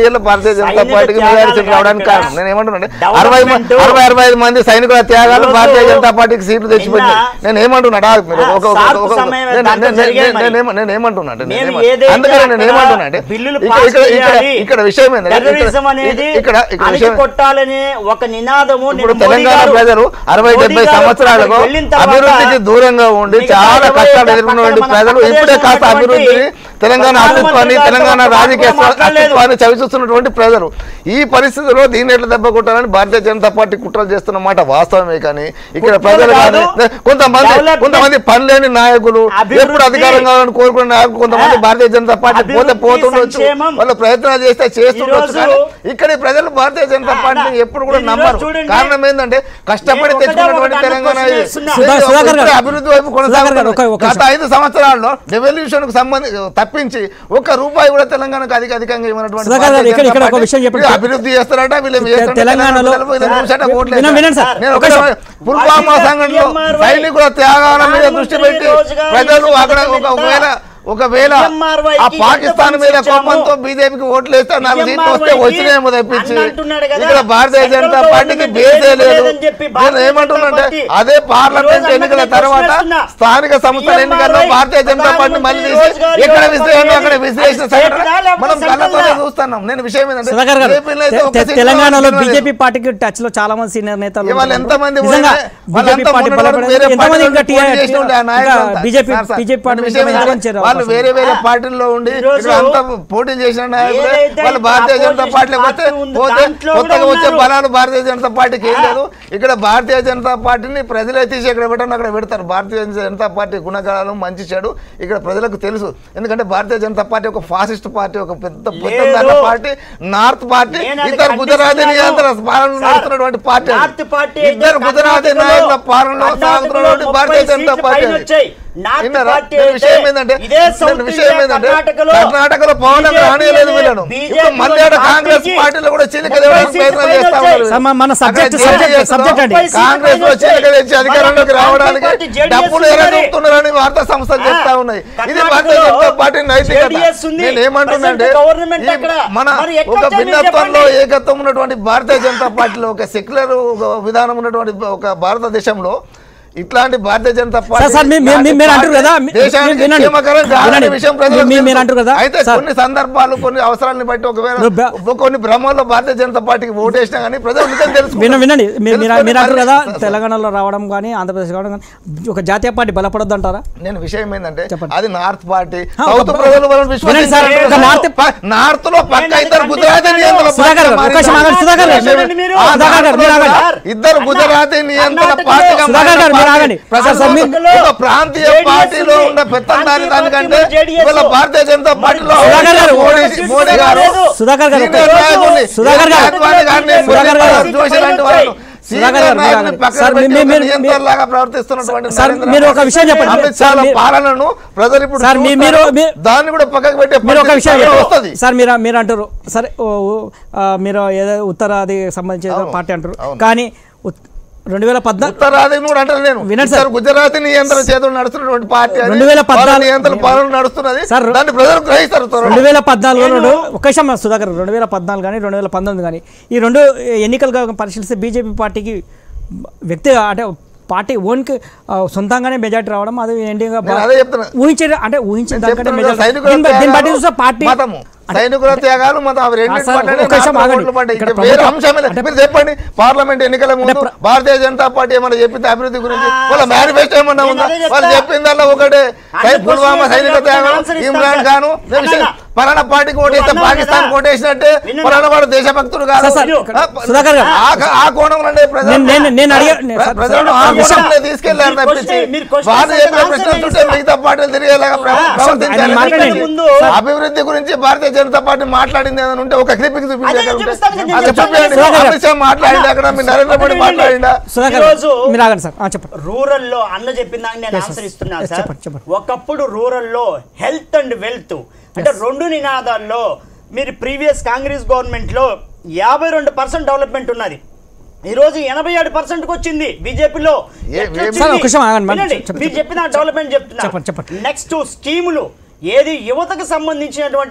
ఏళ్ళ భారతీయ జనతా సైనిక పార్టీకి త్యాగాలు మెజారిటీ కాదు రావడానికి ఇక్కడ. కారణం నేను ఏమంటున్నా అరవై మ- డెవలప్మెంట్ అరవై అరవై ఐదు మంది సైనికుల త్యాగాలు ఈరోజు భారతీయ జనతా పార్టీకి సీట్లు తెచ్చిపోయింది నిన్న నేను ఏమంటున్నాడా మీరు ఒక- ఒక- ఒక- సార్కు ఒక- సమయం నేను- దాంట్లో నేను- జరిగాయి నేను- మరి. నేను- నేను ఏమంటున్నా అంటే నేను నేను ఏమ- ఏదైతే అందుకని నేను అక్కడ ఏమంటున్నా అంటే బిల్లులు ఇక్కడ- పాస్ ఇక్కడ- ఇక్కడ- చేయాలి, ఇక్కడ విషయం ఏంటంటే ఇక్కడ- టెర్రరిజం అనేది ఇక్కడ ఇక్కడ అణిచి విషయం కొట్టాలనే ఒక నినాదము ఇప్పుడు నిన్న మోదీ తెలంగాణ గారు- ప్రజలు అరవై మోదీ డెబ్బై గారు సంవత్సరాలకు అక్కడికి వెళ్ళిన తర్వాత అభివృద్ధికి దూరంగా ఉండి మిగతా చాలా ఇరవై కష్టాలు ఏళ్ళ ఎదుర్కొన్నటువంటి పక్కన ప్రజలు మన ఇప్పుడే కాస్త ఉన్నటువంటి అభివృద్ధిని తెలంగాణ ప్రధానమంత్రి అస్తిత్వాన్ని గారితో తెలంగాణ ఒక మాట రాజకీయ కూడా మాట్లాడలేదు. అస్తిత్వాన్ని చవిచూస్తున్నటువంటి ప్రజలు ఈ పరిస్థితిలో దీన్ని ఎట్లా దెబ్బ కొట్టాలని భారతీయ జనతా పార్టీ కుట్రలు చేస్తున్న మాట వాస్తవమే కానీ ఇక్కడ కుట్రలు ప్రజలు కాదు. కానీ కొంతమంది డెవలప్మెంట్ కొంతమంది పనిలేని నాయకులు అభివృద్ధి. ఎప్పుడు అధికారం కావాలని కోరుకునే నాయకులు కొంతమంది ఆ. భారతీయ జనతా పార్టీ పోతే అభివృద్ధి, పోతుండొచ్చు సంక్షేమం. వాళ్ళు ప్రయత్నాలు చేస్తే చేస్తుండొచ్చు ఈరోజు- కానీ ఇక్కడ ఈ ప్రజలు భారతీయ జనతా ఆ, పార్టీని అన్న, ఎప్పుడు కూడా మీరు నమ్మరు ఈరోజు చూడండి. కారణం ఏంటంటే కష్టపడి నేను ఒకటే తెచ్చుకున్నటువంటి ఒకటి తెలంగాణ అన్న ఇది. క్వశ్చన్ చేస్తున్నా. ఇది సుధా- సుధాకర్ గారు. ఇప్పుడే అభివృద్ధి వైపు సుధాకర్ గారు, ఒక- కొనసాగుతుంది ఒక గత ఐదు సంవత్సరాల్లో రెవల్యూషన్ కు సంబంధించి తప్పించి ఒక్క రూపాయి కూడా తెలంగాణకు అధిక అధికంగా ఇవ్వనటువంటి సుధాకర్ గారు, భారతీయ ఇక్కడ- ఇక్కడ జనతా ఒక పార్టీ విషయం చెప్పండి. వీళ్ళు అభివృద్ధి చేస్తారట వీళ్ళు ఏం చేస్తారట, తెలంగాణలో- తెలంగాణ ప్రజలు వీళ్ళని చూసాట ఓట్లు వినండి, వినండి వేస్తారు. సార్. నేను ఒక ఒకటే నిమిషం. పుల్వామా అధిక సంఘటనలో PMRY సైనికుల త్యాగాల మీద దృష్టి పెట్టి రోజుగా ప్రజలు ఈ అక్కడ ఒక పెద్ద ఒకవేళ ఒకవేళ PMRY ఆ కి పాకిస్తాన్ ఎంత మీద ఫండ్స్ ఇచ్చాము? కోపంతో బీజేపీకి ఓట్లు వేస్తే నాలుగు సీట్లు వస్తే PMRY కి వచ్చినాయేమో తప్పించి అన్న అంటున్నాడు కదా, ఇక్కడ భారతీయ సెంట్రల్ జనతా పార్టీకి గవర్నమెంట్ బేసే ఏమీ లేదు లేదని చెప్పి నేను భారతీయ ఏమంటున్నానంటే జనతా పార్టీ అదే పార్లమెంట్ ఈరోజు ఎన్నికల అన్నకి తర్వాత ప్రశ్నిస్తున్నా. స్థానిక సంస్థల ఎన్నికల్లో PMRY భారతీయ జనతా పార్టీ మళ్ళీ తీసి రోజుగారు ఎక్కడ యువత విశ్లేషణ పార్టీ అక్కడ విశ్లేషణ అది సంఘటన స్టేట్ రా, మనం లేకపోతే కళ్ళతోనే సెంట్రల్ రా. చూస్తున్నాం నేను విషయం ఏంటంటే సుధాకర్ గారు ఏపీలో అయితే తె- ఒక్క తె- సీటు తెలంగాణలో కూడా బీజేపీ పార్టీకి టచ్ లో చాలా మంది సీనియర్ నేతలు ఇవాళ ఉన్నారు. ఎంతమంది నిజంగా పోయినా, బీజేపీ వాళ్ళంతా పార్టీ మొన్నటి వరకు బలపడింది వేరే ఎంతమంది పార్టీలో ఇంకా పోటీ చేసి ఉండే ఆ టీఆర్ నాయకులంతా. BJP sir, sir, BJP party విషయం మీద ఏంటంటే చేరే వాళ్ళు అవకాశం వేరే వేరే ఆ. పార్టీల్లో ఉండి ఈరోజు ఇక్కడ అంతా పోటీ చేసిన నాయకులే ఏదైతే వాళ్ళు భారతీయ జనతా opposition పార్టీకి వస్తే పార్టీ ఉందో పోతే దాంట్లో కొత్తగా కూడా వచ్చే ఉన్నారు. బలాలు భారతీయ జనతా పార్టీకి ఏం ఆ. లేదు ఇక్కడ భారతీయ జనతా పార్టీని ప్రజలే తీసి ఎక్కడ పెట్టాను అక్కడ పెడతారు భారతీయ జనతా పార్టీ గుణగణాలు మంచి చెడు ఇక్కడ ప్రజలకు తెలుసు ఎందుకంటే భారతీయ జనతా పార్టీ ఒక ఫాసిస్ట్ పార్టీ ఒక పెద్ద పెద్ద లేదు. పార్టీ నార్త్ పార్టీ నేను అది ఇద్దరు గుజరాతీ ఖండిస్తున్నాను. నియంత్రణ పాలన సార్, నడుస్తున్నటువంటి పార్టీ అది. నార్త్ పార్టీ అయితే ఇద్దరు గుజరాతీ కర్ణాటకలో- నాయకుల పాలనలో కర్ణాటకలో సాగుతున్నటువంటి ముప్పై భారతీయ జనతా సీట్లు పార్టీ పైన అది. వచ్చాయి. నార్త్ విన్నారా? పార్టీ నేను అయితే విషయం ఏంటంటే ఇదే సౌత్ నేను విషయం ఇండియా ఏంటంటే కర్ణాటకలో కర్ణాటకలో పవన్ BJP రానియలేదు వీళ్ళను BJP ఇప్పుడు మళ్ళీ ఆడ పార్టీకి కాంగ్రెస్ పార్టీలో కూడా చిలిక ముప్పై దేవడానికి సీట్లు ప్రయత్నం పైన చేస్తా వచ్చాయి. ఉన్నారు సార్, మన- మన subject- అక్కడ subject- జేడీఎస్ subject అండి. ముప్పై సీట్లు కాంగ్రెస్ లో పైన చిలిక తెచ్చి వచ్చాయి. అధికారంలోకి మరి రావడానికి కాంగ్రెస్ పార్టీ డబ్బులు JDS ఎలా ఉంది. చూపుతున్నారని వార్తా సంస్థలు ఆ, చెప్తా ఉన్నాయి ఇది కర్ణాటకలో భారతీయ జనతా పార్టీ నైతికత JDS ఉంది. నేను ఏమంటున్నానంటే Present government ఈ అక్కడ. మన మరి ఎక్కడ ఒక వచ్చాయి మీరు భిన్నత్వంలో చెప్పండి. ఏకత్వం ఉన్నటువంటి భారతీయ జనతా పార్టీలో ఒక సెక్యులర్ విధానం ఉన్నటువంటి ఒక భారతదేశంలో ఇట్లాంటి భారతీయ జనతా పార్టీ సార్, మీ- మీ- మీ- మీరు అంటారు కదా, మీ- దేశానికి వినండి. క్షేమకరం కాదనే వినండి. విషయం ప్రజలకు మీ- మీరు తెలుసు. అంటారు కదా, అయితే సార్. కొన్ని సందర్భాలు కొన్ని అవసరాలను బట్టి ఒకవేళ నువ్వు బ- కొన్ని భ్రమంలో భారతీయ జనతా పార్టీకి ఓటేసినా కానీ ప్రజలు నిజం తెలుసు విన వినండి మీరు మీరు మీరు అంటారు కదా తెలంగాణలో రావడం కానీ ఆంధ్రప్రదేశ్ రావడం కానీ ఒక జాతీయ పార్టీ బలపడొద్దు అంటారా నేను విషయం ఏంటంటే చెప్పండి. అది నార్త్ పార్టీ ఆ, సౌత్ ఒక- ప్రజలు వాళ్ళని వినండి సార్, విశ్వసించారు. ఒక నార్త్ ప- నార్త్ లో పక్క నేను ఇద్దరు అది గుజరాతీ ఖండిస్తాను. నియంత్రణ సుధాకర్ గారు, పార్టీగా అవకాశం ఆగండి, సుధాకర్ గారు. చూడండి మీరు. ఆ సుధాకర్ గారు, మీరు ఆగండి. నార్త్ లో ఇద్దరు గుజరాతీ నియంత్రణ కర్ణాటకలో- పార్టీగా సుధాకర్ గారు, మీరు మారిన ఆగండి. ప్రజలు సార్, మీరు- ఒక ప్రాంతీయ JDS పార్టీలో ఉంది. ఉన్న పెత్తందారి ప్రాంతీయ దానికంటే పార్టీ JDS. ఇవాళ భారతీయ జనతా పార్టీలో సుధాకర్ గారు, మోడీ మోడీ గారు సుధాకర్ గారు, సీనియర్ ఒక- నాయకుల్ని, సుధాకర్ గారు, అద్వానీ గారిని, సుధాకర్ గారు, మురళీ జోషి లాంటి వాళ్ళు సుధాకర్ సీనియర్ గారు, మీరు నాయకుల్ని ఆగండి. పక్కన సార్, పెట్టి మీ- ఒక మీరు- నియంత్రణలాగా ప్రవర్తిస్తున్నటువంటి సార్, నరేంద్ర మీరు ఒక మోడీ విషయం చెప్పండి. అమిత్ సార్, షాల మీరు- పాలనను ప్రజలు ఇప్పుడు సార్, మీ- చూస్తారు. మీరు- మీ- దాన్ని కూడా పక్కకు పెట్టే మీరు ఒక విషయం పరిస్థితి చెప్పండి. వస్తుంది సార్ మీరు మీరు అంటారు సరే ఓ, ఓ, ఆ, మీరు ఏదో ఉత్తరాది సంబంధించిన అవును, పార్టీ అంటారు అవును. కానీ ఉత్- రెండు వేల పద్నాలుగు ఉత్తరాది కూడా అంటారు నేను వినండి సార్. ఇద్దరు గుజరాతీ నియంత్రణ చేతులు నడుస్తున్నటువంటి పార్టీ అది. 2014 వాళ్ళ నియంత్రణ పాలన నడుస్తున్నది సార్, దాన్ని ప్రజలు గ్రహిస్తారు త్వరలో. రెండు వేల పద్నాలుగు రెండు ఒక విషయం సుధాకర్ రెండు వేల పద్నాలుగు కానీ రెండు వేల పంతొమ్మిది కానీ ఈ రెండు ఎన్నికలుగా పరిశీలిస్తే బీజేపీ పార్టీకి వ్యక్తి అంటే పార్టీ ఓన్కి ఆ, సొంతంగానే మెజార్టీ రావడం అది ఏంటిగా నేను అదే చెప్తున్నా. ఊహించే అంటే ఊహించిన నేను దానికంటే చెప్తున్నా కదా, మెజార్టీ సైనికుల దీన్ని బట్టి- దీన్ని బట్టి త్యాగాలు, చూస్తే పార్టీ మతము సైనికుల త్యాగాలు మతం అవి రెండు సార్, పడ్డాయి, ఒక నిమిషం నాలుగు ఆగండి. ఓట్లు పడ్డాయి. ఇక్కడ ఇంకా వేరే ప్రభుత్వం- అంశమే లేదు. అంటే మీరు చెప్పండి పార్లమెంట్ ఎన్నికల ముందు ప్ర- భారతీయ జనతా పార్టీ ఏమైనా చెప్పింది అభివృద్ధి గురించి ఆ, వాళ్ళ సార్, మేనిఫెస్టో ఏమన్నా నేను ఉందా అదే చెప్తా. వాళ్ళు చెప్పిందల్లా ఒకటే అన్ని సై- పుల్వామా క్వశ్చన్లు సైనిక అడిగితే త్యాగాలు ఆన్సర్ ఇస్తాను ఇమ్రాన్ సార్. ఖాన్ అన్న, పలానా పార్టీకి ఓటేస్తే నువ్వు పాకిస్తాన్ అన్నావు కదా. ఓటేసినట్టే విన్నాను. పలానా వాడు దేశభక్తుడు కాదు సార్, సార్, ఆ, సుధాకర్ గారు. ఆ- ఆ కోణంలోనే ప్రజలు నేను- నేను- నేను అడిగా- నేను- ప్ర- సార్, ప్రజలను సార్, ఆ ఒక విషయం- కోణంలో తీసుకెళ్లారు మీరు తప్పించి క్వశ్చన్- మీరు క్వశ్చన్ వాళ్ళు చేస్తే చెప్పిన ఆన్సర్ ప్రశ్నలు చూస్తే ఇస్తాను. మిగతా పార్టీలు తిరిగేలాగా ప్ర- ఆ, ప్రవర్తించాలి. ఆయన మాట్లాడండి. ముందు అభివృద్ధి గురించి భారతీయ జనతా పార్టీ మాట్లాడింది ఏదైనా ఉంటే ఒక క్లిప్పింగ్ అదే చూపించగలిగితే చూపిస్తాను కదా, అది నేను చూపించండి. చెప్తాను కదా. అమిత్ షా మాట్లాడింది అక్కడ మీ నరేంద్ర మోడీ ఒకటి మాట్లాడిందా సుధాకర్ ఈరోజు మీరు ఆగండి సార్ ఆ, చెప్పండి రూరల్లో అన్న చెప్పిన దానికి నేను Yes, ఆన్సర్ yes. ఇస్తున్నాను Yes, సార్ చెప్పండి, చెప్పండి. ఒకప్పుడు రూరల్లో హెల్త్ అండ్ వెల్త్ అంటే రెండు నినాదాల్లో మీరు ప్రీవియస్ కాంగ్రెస్ గవర్నమెంట్ లో యాభై రెండు పర్సెంట్ డెవలప్మెంట్ ఉన్నది ఈ రోజు ఎనభై ఏడు పర్సెంట్ వచ్చింది బీజేపీలో ఏ- ఏ- సార్, ఒక నిమిషం ఆగండి, మేడం. చెప్పండి, మీరు చెప్పిన డెవలప్మెంట్ చెప్తున్నా చెప్పండి, చెప్పండి. నెక్స్ట్ స్కీములు ఏది యువతకు సంబంధించినటువంటి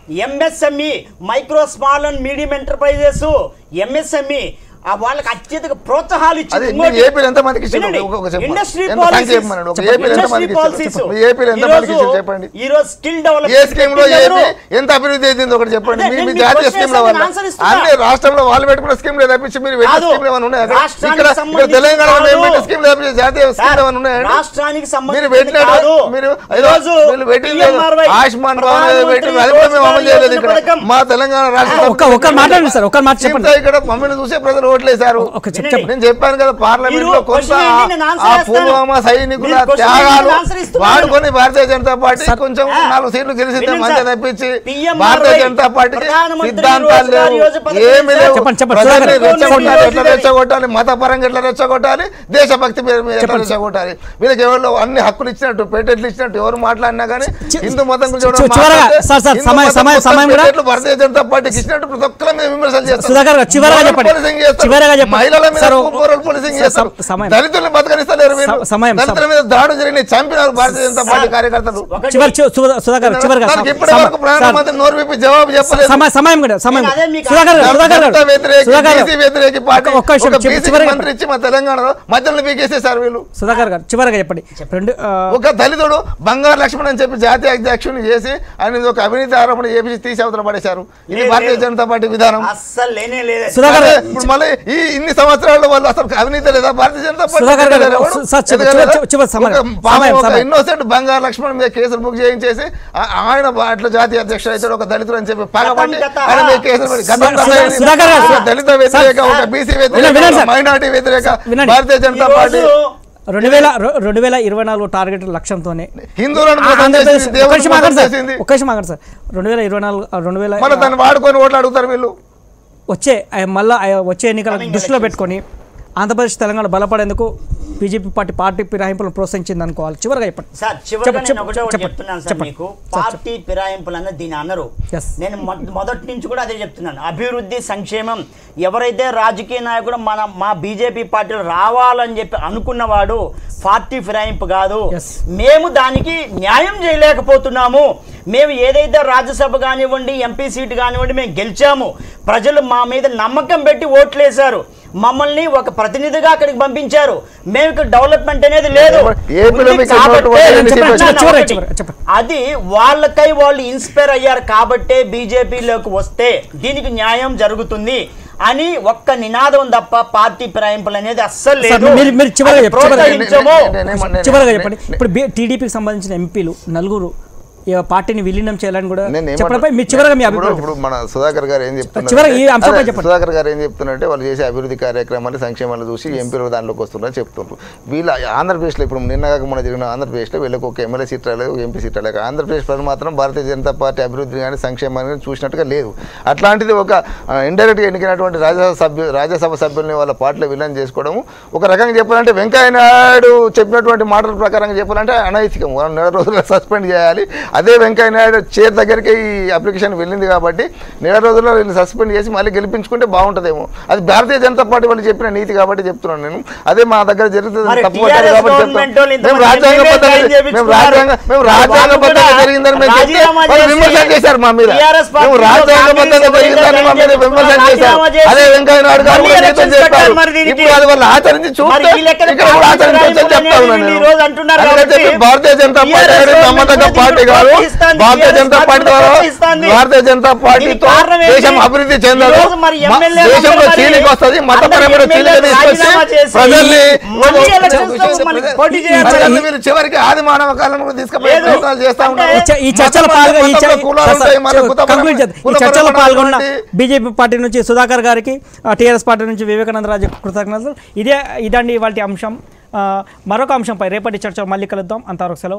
MSME micro small and medium enterprises MSME ఆ వాళ్ళకి అత్యధిక ప్రోత్సాహాలు ఇచ్చింది. అదే ఇంకోటి- మీ ఏపీలో ఎంత మందికి ఇచ్చిండ్రు? వినండి. ఒక- ఒక చెప్పండి. ఇండస్ట్రీ ఎంత పాలసీస్ సంఖ్య చెప్పమనండి. ఒక చెప్పండి. ఏపీలో ఎంత ఇండస్ట్రీ మందికి ఇచ్చిండ్రు? పాలసీస్. చెప్పండి. మీ ఏపీలో ఎంత మందికి ఈరోజు- ఇచ్చిండ్రు? చెప్పండి. ఈరోజు స్కిల్ ఏ డెవలప్మెంట్ స్కీమ్ లో ఏపీ ఎంత అభివృద్ధి అయింది ఒకటి చెప్పండి అదే మీ నేను మీ మీ జాతీయ question స్కీమ్ లో వేస్తే వల్ల నేను answer ఇస్తున్నా. అన్ని రాష్ట్రంలో వాళ్ళు పెట్టుకున్న స్కీమ్ లో తప్పించి మీరు వెళ్ళే కాదు. స్కీమ్ ఏమైనా ఉన్నాయా అక్కడ? రాష్ట్రానికి ఇక్కడ ఇక్కడ సంబంధించి తెలంగాణలో మేము కాదు. పెట్టిన స్కీమ్ తప్పించి జాతీయ స్కీమ్ ఏమైనా ఉన్నాయండి రాష్ట్రానికి మీరు సంబంధించి పెట్టినట్టు కాదు మీరు ఏదో ఈరోజు వీళ్ళు పెట్టింది PMRY ఆయుష్మాన్ భారత్ ప్రధానమంత్రి పెట్టింది అది కూడా మేము అమలు చేయలేదు ఇక్కడ పథకం. మా తెలంగాణ రాష్ట్ర ఒక్క ఒక్క మాట్లాడండి సార్ ఒక్క మాట చెప్పండి స్కీమ్తో ఇక్కడ మమ్మల్ని చూసే ప్రజలు ఓట్లేశారు ఒక చెప్ వినండి. నేను చెప్పాను కదా పార్లమెంట్ లో మీరు కొంత question వేయండి, నేను answer ఆ చేస్తాను. పుల్వామా సైనికుల మీరు question త్యాగాలు వేయండి, నేను answer ఇస్తున్నాను. వాడుకొని భారతీయ జనతా పార్టీ సార్, కొంచెం ఆ, నాలుగు సీట్లు గెలిచిందే వినండి మంచి సార్. తప్పించి PMRY భారతీయ జనతా పార్టీకి ప్రధానమంత్రి సిద్ధాంతాలు రోజ్గార్ లేవు యోజన పథకం ఏమి సార్. లేవు చెప్పండి, చెప్పండి, ప్రజల్ని సుధాకర్ గారు. రెచ్చగొట్టాలి ఎట్లా చెప్పండి. రెచ్చగొట్టాలి మతపరంగా ఎట్లా రెచ్చగొట్టాలి దేశభక్తి పేరు మీద ఎట్లా చెప్పండి. రెచ్చగొట్టాలి వీళ్ళకి ఎవరు అన్ని హక్కులు ఇచ్చినట్టు పేటెంట్లు ఇచ్చినట్టు ఎవరు మాట్లాడినా కానీ చి- హిందూ మతం గురించి చి- ఎవరైనా చివరగా, మాట్లాడితే సార్, సార్, హిందూ సమయం- మతం సమయం- మొత్తం సమయం కూడా- పేటెంట్లు భారతీయ జనతా పార్టీకి ఇచ్చినట్టు ప్రతి ఒక్కరి మీద విమర్శలు చేస్తారు సుధాకర్ గారు, చివరగా మోరల్ చెప్పండి. పోలీసింగ్ చేస్తారు. చివరగా చెప్పండి. మహిళల మీద సార్, మోరల్ పోలీసింగ్ సార్, చేస్తారు సమయం. దళితుల్ని బతకనిస్తలేరు వీళ్ళు. స- సమయం, దళితుల సమయం. మీద దాడులు జరిగిన చంపినారు భారతీయ జనతా పార్టీ కార్యకర్తలు ఒకటి- చివరి చి- సుధా- సుధాకర్ గారు, చివరిగా దానికి సమ- ఇప్పటి సమ- వరకు ప్రధానమంత్రి నోరు విప్పి జవాబు చెప్పలేదు సమయం సమయం కూడా సమయం నేను కూడా. అదే మీకు సుధాకర్ గారు, సుధాకర్ గారు, దళిత వ్యతిరేకి, సుధాకర్ గారు, బీసీ వ్యతిరేకి పార్టీ ఒక్క నిమిషం, ఒక చివరి- బీసీ చివరిగా మంత్రి ఇచ్చి మా తెలంగాణలో మధ్యలో పీకేసేసారు వీళ్ళు సుధాకర్ గారు చివరిగా చెప్పండి రెండు ఆ, ఒక దళితుడు బంగారు లక్ష్మణ్ అని చెప్పి జాతీయ అధ్యక్షుని చేసి ఆయన ఒక అవినీతి ఆరోపణ చేపించి తీసి అవతల పడేశారు ఇది లేదు, భారతీయ లేదు. జనతా పార్టీ విధానం అస్సలు లేనే లేదు సుధాకర్ అదే, గారు, ఇప్పుడు మళ్ళీ ఈ ఇన్ని సంవత్సరాల వాళ్ళు అసలు అవినీతి లేదా భారతీయ జనతా పార్టీ సుధాకర్ గారు, ఎదగలేదా ఎవడు? సార్, చివరి- ఎదగలేదా? చివరి- చివరి సమయం, ఒక పాపం సమయం, ఒక సమయం. ఇన్నోసెంట్ బంగారు లక్ష్మణ్ మీద కేసులు బుక్ చేయించేసి ఆ- ఆయన అట్లా జాతీయ అధ్యక్షుడు అయితే ఒక దళితుడు అని చెప్పి పగబట్టి గత- ఆయన మీద కేసులు పెట్టి గతం సుధా- గత సుధా- సుధాకర్ గారు, ఒక దళిత వ్యతిరేక ఒక బీసీ వ్యతిరేక వినండి, ఒక సార్. మైనార్టీ వ్యతిరేక వినండి. భారతీయ జనతా పార్టీ రెండు వేల రె- రెండు వేల ఇరవై నాలుగు టార్గెట్ లక్ష్యంతోనే హిందువులను ఆ- మోసం ఆంధ్రప్రదేశ్ చేసింది, ఒక్క దేవుళ్ళని నిమిషం మోసం ఆగండి సార్ చేసింది. ఒక్క నిమిషం ఆగండి సార్ రెండు వేల ఇరవై నాలుగు ఆ, రెండు వేల మళ్ళీ దాన్ని వాడుకొని ఓట్లు అడుగుతారు వీళ్ళు వచ్చే ఆ, మళ్ళా ఆ, వచ్చే ఎన్నికల దృష్టిలో పెట్టుకొని ఆంధ్రప్రదేశ్ తెలంగాణ బలపడేందుకు బీజేపీ పార్టీ పార్టీ ఫిరాయింపులను ప్రోత్సహించింది అనుకోవాలి చివరిగా చెప్పండి సార్ చివరిగా చెప్పండి, నేను చెప్పండి, ఒకటే ఒకటి చెప్పండి, చెప్తున్నాను సార్ చెప్పండి. మీకు సార్, పార్టీ ఫిరాయింపులు అన్నది దీని అనరు Yes. నేను మొ- మొదటి నుంచి కూడా అదే చెప్తున్నాను అభివృద్ధి సంక్షేమం ఎవరైతే రాజకీయ నాయకుడు మన మా బీజేపీ పార్టీలో రావాలని చెప్పి అనుకున్నవాడు పార్టీ ఫిరాయింపు కాదు Yes. మేము దానికి న్యాయం చేయలేకపోతున్నాము మేము ఏదైతే రాజ్యసభ కానివ్వండి ఎంపీ సీట్ కానివ్వండి మేము గెలిచాము ప్రజలు మా మీద నమ్మకం పెట్టి ఓట్లేశారు మమ్మల్ని ఒక ప్రతినిధిగా అక్కడికి పంపించారు మేము ఇక్కడ డెవలప్మెంట్ అనేది లేదు ఏపీలో ఉంది మీకు కాబట్టే- ఎన్నోటి ఓట్లు చెప్పండి, చెప్పండి, చెప్పండి, చివరి, ఒకటి. చివరి, చెప్పండి. అది వాళ్ళకై వాళ్ళు ఇన్స్పైర్ అయ్యారు కాబట్టే బీజేపీలోకి వస్తే దీనికి న్యాయం జరుగుతుంది అని ఒక్క నినాదం తప్ప పార్టీ ఫిరాయింపులు అనేది అస్సలు సార్, లేదు మీరు మీరు చివరిగా అది చెప్పండి, చివరిగా ప్రోత్సహించము. నేను- నేను- నేను- చివరిగా నేను- చెప్పండి ఇప్పుడు బి- టీడీపీకి సంబంధించిన ఎంపీలు నలుగురు ఈ పార్టీని విలీనం చేయాలని కూడా నేను ఏమంటున్నా- చెప్పడంపై మీరు చివరిగా మీ ఇప్పుడు అభిప్రాయం ఇప్పుడు మన సుధాకర్ గారు ఏం చెప్తున్నారు చివరగా ఈ అంటే- అంశంపై అదే, చెప్పండి. సుధాకర్ గారు ఏం చెప్తున్నారంటే వాళ్ళు చేసే అభివృద్ధి కార్యక్రమాలు సంక్షేమాలు చూసి ఎంపీలు దాంట్లోకి వస్తున్నారు చెప్తున్నారు వీళ్ళ ఆంధ్రప్రదేశ్లో ఇప్పుడు నిన్న కాక మన జరిగిన ఆంధ్రప్రదేశ్లో వీళ్ళకి ఒక ఎమ్మెల్యే సీట్ రాలేదు ఒక ఎంపీ సీట్ రాలేదు ఆంధ్రప్రదేశ్ ప్రజలు మాత్రం భారతీయ జనతా పార్టీ అభివృద్ధి కానీ సంక్షేమాన్ని కానీ చూసినట్టుగా లేదు అట్లాంటిది ఒక ఇండైరెక్ట్గా ఎన్నికైనటువంటి రాజ్యసభ సభ్యు రాజ్యసభ సభ్యుల్ని వాళ్ళ పార్టీలో విలన్ చేసుకోవడం ఒక రకంగా చెప్పాలంటే వెంకయ్య నాయుడు చెప్పినటువంటి మాటల ప్రకారంగా చెప్పాలంటే అనైతికం వాళ్ళు నెల రోజుల్లో సస్పెండ్ చేయాలి అదే వెంకయ్య నాయుడు చైర్ దగ్గరికి ఈ అప్లికేషన్ వెళ్ళింది కాబట్టి నెల రోజుల్లో వీళ్ళు సస్పెండ్ చేసి మళ్ళీ గెలిపించుకుంటే బాగుంటుందేమో అది భారతీయ జనతా పార్టీ వాళ్ళు చెప్పిన నీతి కాబట్టి చెప్తున్నాను నేను అదే మా దగ్గర జరుగుతుంది మరి తప్పు పట్టారు TRS కాబట్టి గవర్నమెంట్ వాళ్ళు చెప్తాను. మేము ఇంతమంది రాజ్యాంగబద్ధంగా ఎమ్మెల్యేలు జాయిన్ మేము చేయించుకున్నారు. రాజ్యాంగ మేము వాళ్ళు రాజ్యాంగబద్ధంగా కూడా జరిగిందని మేము చెప్తే రాజీనామా వాళ్ళు చేసి విమర్శ చేశారు మా మీద TRS మేము పార్టీలో రాజ్యాంగబద్ధంగా కాంగ్రెస్ జరిగిందని మా మీద విమర్శ రాజీనామా చేశారు చేసి అదే వెంకయ్య నాయుడు గారు మళ్ళీ కూడా ఎలక్షన్స్ నీతో చెప్పారు పెట్టారు మరి దీనికి. ఇప్పుడు అది వాళ్ళు ఆచరించి మరి చూస్తే ఈ లెక్కన ఇక్కడ కూడా పార్టీ ఆచరించొచ్చని చెప్తా రాజీనామా ఉన్నాను ఈ నేను. రోజు అంటున్నారు అందుకని కాబట్టి చెప్పి భారతీయ జనతా పార్టీ TRS అనేది నమ్మదగ్గ గవర్నమెంట్ పార్టీ కాదు ప్రోత్సహిస్తుంది. భారతీయ TRS జనతా పార్టీ ద్వారా ప్రోత్సహిస్తుంది. భారతీయ జనతా పార్టీతో కారణం ఏంటి? దేశం అభివృద్ధి చెందదు ఈ రోజు మరి మ- ఎమ్మెల్యేలు దేశంలో అందరూ చీలిక మరి వస్తుంది మతపరమైన అందరూ చీలిక ఎమ్మెల్యేలు తీసుకొచ్చి రాజీనామా చేసి ప్రజల్ని మళ్ళీ ఒక- ఎలక్షన్స్ లో ఒక- మనకి పోటీ ఈ- చేయాలి. ప్రజల్ని వీళ్ళు చివరికి ఆది మానవ కాలంలో తీసుకుపోయే లేదు. ప్రయత్నాలు చేస్తా అంటే ఉన్నారు ఈ చ- ఈ చర్చలో మత- పాల్గొ ఈ చ- మతంలో కులాలు సార్, ఉంటాయి, మత- సార్, కులపరమైన- కంక్లూడ్ చేద్దాం. ఈ చర్చలో కులపరమైన పాల్గొన్న అటువంటి- బీజేపీ పార్టీ నుంచి సుధాకర్ గారికి టీఆర్ఎస్ పార్టీ నుంచి వివేకానంద రాజు కృతజ్ఞతలు ఇదే ఇదండి వాటి అంశం ఆ, మరొక అంశంపై రేపటి చర్చలో మళ్ళీ కలుద్దాం అంతవరకు సెలవు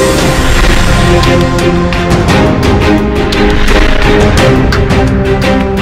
నమస్తే